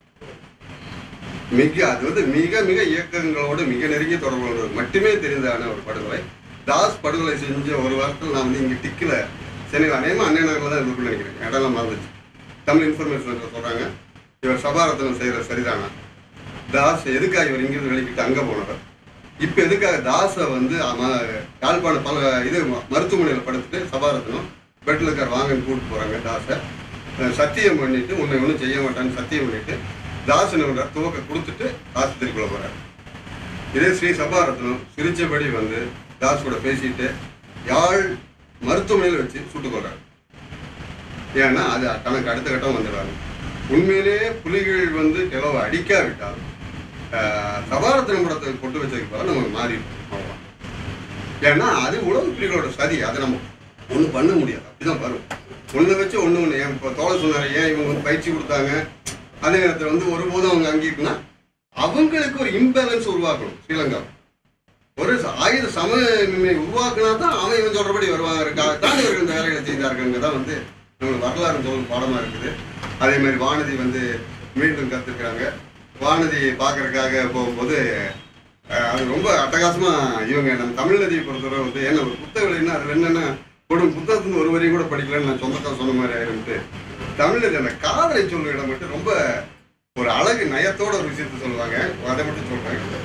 மிக அது வந்து மிக மிக இயக்கங்களோடு மிக நெருங்கிய தொடர்பு கொண்டது மட்டுமே தெரிந்ததான ஒரு படுகொலை தாஸ் படுகொலை செஞ்ச ஒரு வாரத்தில் நான் வந்து இங்க டிக்கில சென்னையில் அநேகமா அண்ணன் நகரில் தான் இருக்குன்னு நினைக்கிறேன் இடம்லாம் மறந்துச்சு தமிழ் இன்ஃபர்மேஷன் சொல்றாங்க இவர் சபாரத்தனம் செய்யற சரிதானா தாஸ் எதுக்காக இவர் இங்கிருந்து வெளிக்கிட்டு அங்க போனவர் இப்ப எதுக்காக தாஸை வந்து அம- யாழ்ப்பாண பல இது ம- மருத்துவமனையில படுத்துட்டு சபாரத்தனம் பெட்ல இருக்கார் வாங்கன்னு கூப்பிட்டு போறாங்க தாஸை அஹ் சத்தியம் பண்ணிட்டு உன்னை ஒன்றும் செய்ய மாட்டான்னு சத்தியம் பண்ணிட்டு தாஸ் என்ன பண்றார் துவக்க கொடுத்துட்டு ஆஸ்பத்திரிக்குள்ள போறாரு இதே ஸ்ரீ சபாரத்னம் சிரிச்சபடி வந்து தாஸ் கூட பேசிட்டு யாழ் மருத்துவமனையில் வச்சு சுட்டுக் கொள்றாரு ஏன்னா அது தனக்கு அடுத்த கட்டம் வந்துடுறாங்க உண்மையிலேயே புலிகள் வந்து கிளவ அடிக்காவிட்டால் ஆஹ், சபாரத்தினம் படத்தை கொண்டு வச்சதுக்கு பதிலா நம்ம மாறி அவ்வளோதான் ஏன்னா அது உலக புலிகளோட சதி அதை நம்ம ஒன்றும் பண்ண முடியாது அப்படிதான் வரும் ஒன்றை வச்சு ஒன்று ஒன்று ஏன் இப்போ தோழ சொன்னார் ஏன் இவங்க வந்து பயிற்சி கொடுத்தாங்க அதே நேரத்தில் வந்து ஒருபோதும் அவங்க அங்கீருக்குன்னா அவங்களுக்கு ஒரு இம்பேலன்ஸ் உருவாக்கணும் ஸ்ரீலங்கா ஒரு ச- ஆயுத சமநிலை உருவாக்குனா தான் அவன் இவன் சொல்றபடி வருவாங்க இருக்கா தான் இவர்கள் இந்த வேலைகளை செய்தார்கள் தான் வந்து நம்மளுக்கு வரலாறு சொல்லும் பாடமா இருக்குது அதே மாதிரி வானதி வந்து மீண்டும் கத்துக்கிறாங்க வானதி பார்க்கறதுக்காக போகும்போது அஹ், அது ரொம்ப அட்டகாசமா இவங்க நம்ம தமிழ் நதியை பொறுத்தவரை வந்து என்ன ஒரு புத்தக விலைன்னா அது என்னன்னா ஒரு புத்தகத்துல ஒரு வரையும் கூட படிக்கலன்னு நான் சொந்தக்கார சொன்ன மாதிரி ஆயிருந்து தமிழ் நதி அந்த காதலை சொல்லும் இடம் மட்டும் ரொம்ப ஒரு அழகு நயத்தோட ஒரு விஷயத்த சொல்லுவாங்க அதை மட்டும் சொல்றாங்க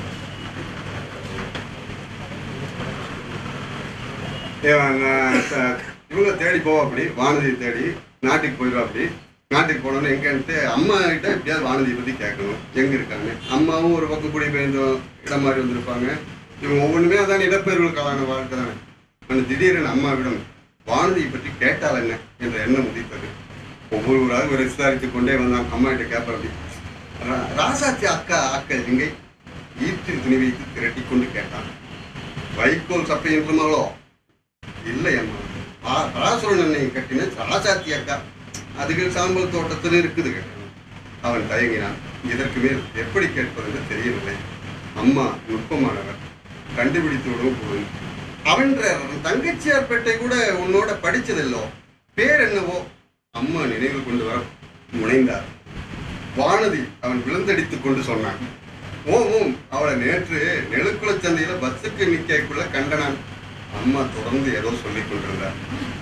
இவன், அஹ், த- இவங்க தேடி போவா அப்படி வானதியை தேடி நாட்டுக்கு போயிடுவா அப்படி நாட்டுக்கு போனோன்னு எங்கன்ட்டு அம்மா கிட்ட எப்படியாவது வானதியை பத்தி கேட்கணும் எங்க இருக்காங்க அம்மாவும் ஒரு பக்கம் குடி பெயர்ந்து இடம் மாதிரி வந்திருப்பாங்க இவங்க ஒவ்வொன்றுமே அதான் இடப்பெயர்களுக்கான வாழ்க்கை தானே அந்த திடீரென அம்மாவிடம் வானதியை பற்றி கேட்டால் என்ன என்ற எண்ணம் உதித்தது ஒவ்வொருவராக இவரை விசாரித்துக் கொண்டே வந்தான் அம்மா கிட்ட கேட்ப அப்படி ரா- ராசாத்தி அக்கா ஆக்கள் எங்கே ஈட்டில் துணி வைத்து திரட்டி கொண்டு கேட்டான் வைக்கோல் சப்பை என்றுமாவளோ இல்லை அம்மா பா- பராசுரன் அன்னை கட்டின ராசாத்தி அக்கா அதுக்கு சாம்பல் தோட்டத்தில் இருக்குது கேட்டான் அவன் தயங்கினான் இதற்கு மேல் எப்படி கேட்பது என்று தெரியவில்லை அம்மா நுட்பமானவர் கண்டுபிடித்து விடவும் போதும் அவன்ற தங்கச்சியார் பேட்டை கூட உன்னோட படிச்சதில்லோ பேர் என்னவோ அம்மா நினைவு கொண்டு வர முனைந்தார் வானதி அவன் விழுந்தடித்துக் கொண்டு சொன்னான் ஓம் ஓம் அவளை நேற்று நெழுக்குள சந்தையில பஸ்ஸுக்கு நிக்கக்குள்ள கண்டனான் அம்மா தொடர்ந்து ஏதோ சொல்லிக் கொண்டிருந்தார்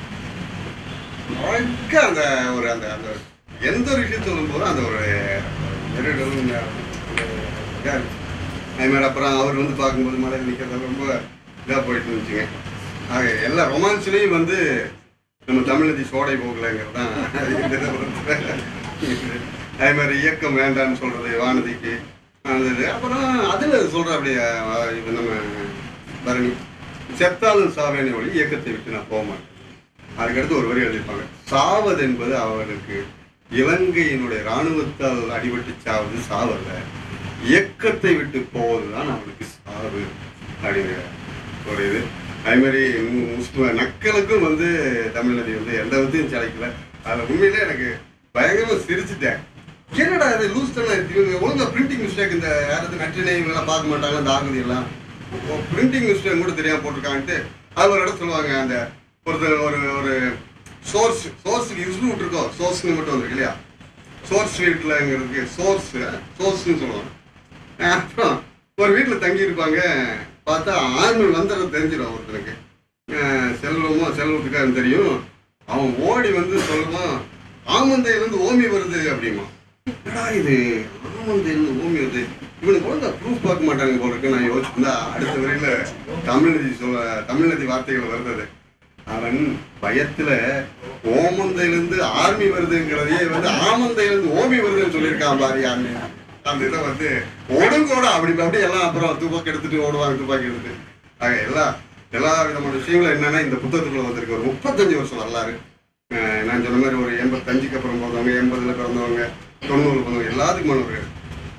அழகா அந்த ஒரு அந்த அந்த எந்த ஒரு விஷயம் சொல்லும் போதும் அந்த ஒரு நெருடலும் அந்த இதா இருந்துச்சு. அதே மாதிரி அப்புறம் அவர் வந்து பார்க்கும்போது மலையில் நிற்கிறது ரொம்ப இதாக போயிட்டு இருந்துச்சுங்க ஆக எல்லா ரொமான்ஸ்லேயும் வந்து நம்ம தமிழதி சோடை போகலைங்கிறது தான் இந்த இதை பொறுத்தவரை. அதே மாதிரி இயக்கம் வேண்டாம்னு சொல்றது வானதிக்கு அந்த இது அப்புறம் அதில் சொல்ற அப்படியே அஹ், இது நம்ம பரணி செத்தாலும் சாவேனே ஒளி இயக்கத்தை விட்டு நான் போக மாட்டேன் அதுக்கடுத்து ஒரு வரி எழுதியிருப்பாங்க சாவது என்பது அவனுக்கு இலங்கையினுடைய இராணுவத்தால் அடிபட்டு சாவது சாவல்ல இயக்கத்தை விட்டு போவதுதான் அவனுக்கு சாவு அப்படிங்கிற ஒரு இது அதே மாதிரி மு- முஸ்லிம் நக்களுக்கும் வந்து தமிழ்நதி வந்து எந்த விதத்தையும் சிலைக்கல அதில் உண்மையிலே எனக்கு பயங்கரமா சிரிச்சுட்டேன் என்னடா இது லூஸ் தானே இவங்க ஒழுங்கா பிரிண்டிங் மிஸ்டேக் இந்த யாராவது நற்றினை இவங்கெல்லாம் பார்க்க மாட்டாங்க இந்த ஆகுதி எல்லாம் பிரிண்டிங் மிஸ்டேக் கூட தெரியாம போட்டிருக்கான்ட்டு அது ஒரு இடம் சொல்லுவாங்க அந்த ஒருத்தர் ஒரு ஒரு சோர்ஸ் சோர்ஸுக்கு யூஸ் விட்டுருக்கோம் சோர்ஸ்னு மட்டும் வந்திருக்கு இல்லையா சோர்ஸ் வீட்டில்ங்கிறதுக்கு சோர்ஸ் சோர்ஸ்னு சொல்லுவாங்க அஹ் அப்புறம் ஒரு வீட்டில் தங்கி இருப்பாங்க பார்த்தா ஆர்மி வந்துடுறது தெரிஞ்சிடும் ஒருத்தனுக்கு அஹ் செல்வமோ செல்வத்துக்காரன் தெரியும் அவன் ஓடி வந்து சொல்லுவான் ஆமந்தையிலேருந்து ஓமி வருது அப்படிமா என்னடா இது ஆமந்தையிலேருந்து ஓமி வருது இவனுக்கு ஒழுங்கா ப்ரூஃப் பார்க்க மாட்டாங்க போல இருக்கு நான் யோசிச்சிருந்தா அடுத்த வரையில தமிழ்நதி சொல்ல தமிழ்நதி வார்த்தைகள் வருது அவன் பயத்துல ஓமந்தையிலிருந்து ஆர்மி வருதுங்கிறதையே வந்து ஆமந்தையிலிருந்து ஓமி வருதுன்னு சொல்லியிருக்கான் பாரு யாருன்னு அந்த இதை வந்து ஒடுங்கோட அப்படி அப்படி எல்லாம் அப்புறம் துப்பாக்கி எடுத்துட்டு ஓடுவாங்க துப்பாக்கி எடுத்துட்டு ஆக எல்லா எல்லா விதமான விஷயங்களும் என்னன்னா இந்த புத்தகத்துக்குள்ள வந்திருக்கு ஒரு முப்பத்தஞ்சு வருஷம் வரலாறு அஹ் நான் சொன்ன மாதிரி ஒரு எண்பத்தஞ்சுக்கு அப்புறம் பிறந்தவங்க எண்பதுல பிறந்தவங்க தொண்ணூறு பிறந்தவங்க எல்லாத்துக்குமானவர்கள்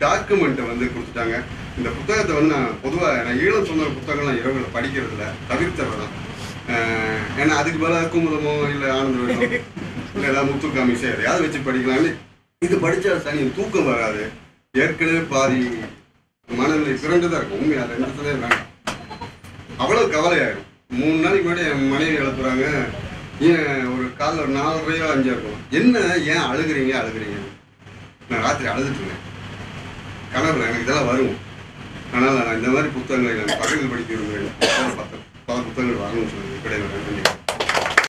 டாக்குமெண்ட்டை வந்து கொடுத்துட்டாங்க இந்த புத்தகத்தை வந்து நான் பொதுவாக நான் ஈழம் சொன்ன புத்தகங்கள்லாம் இரவுல படிக்கிறது இல்லை தவிர்த்துறதான் ஏன்னா அதுக்கு பதிலாக குமுதமோ இல்லை ஆனந்த விடமோ இல்லை ஏதாவது முத்து காமிசோ எதையாவது வச்சு படிக்கலாம்னு இது படிச்சா சனி தூக்கம் வராது ஏற்கனவே பாதி மனநிலை பிறண்டு தான் இருக்கும் உண்மை அது ரெண்டு வேண்டாம் அவ்வளவு கவலையாயிரும் மூணு நாளைக்கு முன்னாடி என் மனைவி எழுப்புறாங்க ஏன் ஒரு காலைல ஒரு நாலரையோ அஞ்சோ இருக்கும் என்ன ஏன் அழுகுறீங்க அழுகுறீங்க நான் ராத்திரி அழுதுட்டு இருந்தேன் கனவுல எனக்கு இதெல்லாம் வரும் ஆனால் நான் இந்த மாதிரி புத்தகங்களை நான் பகலில் படிக்க விரும்புகிறேன் பத்து பல புத்தகங்கள் வாங்கணும்னு சொல்லி கிடையாது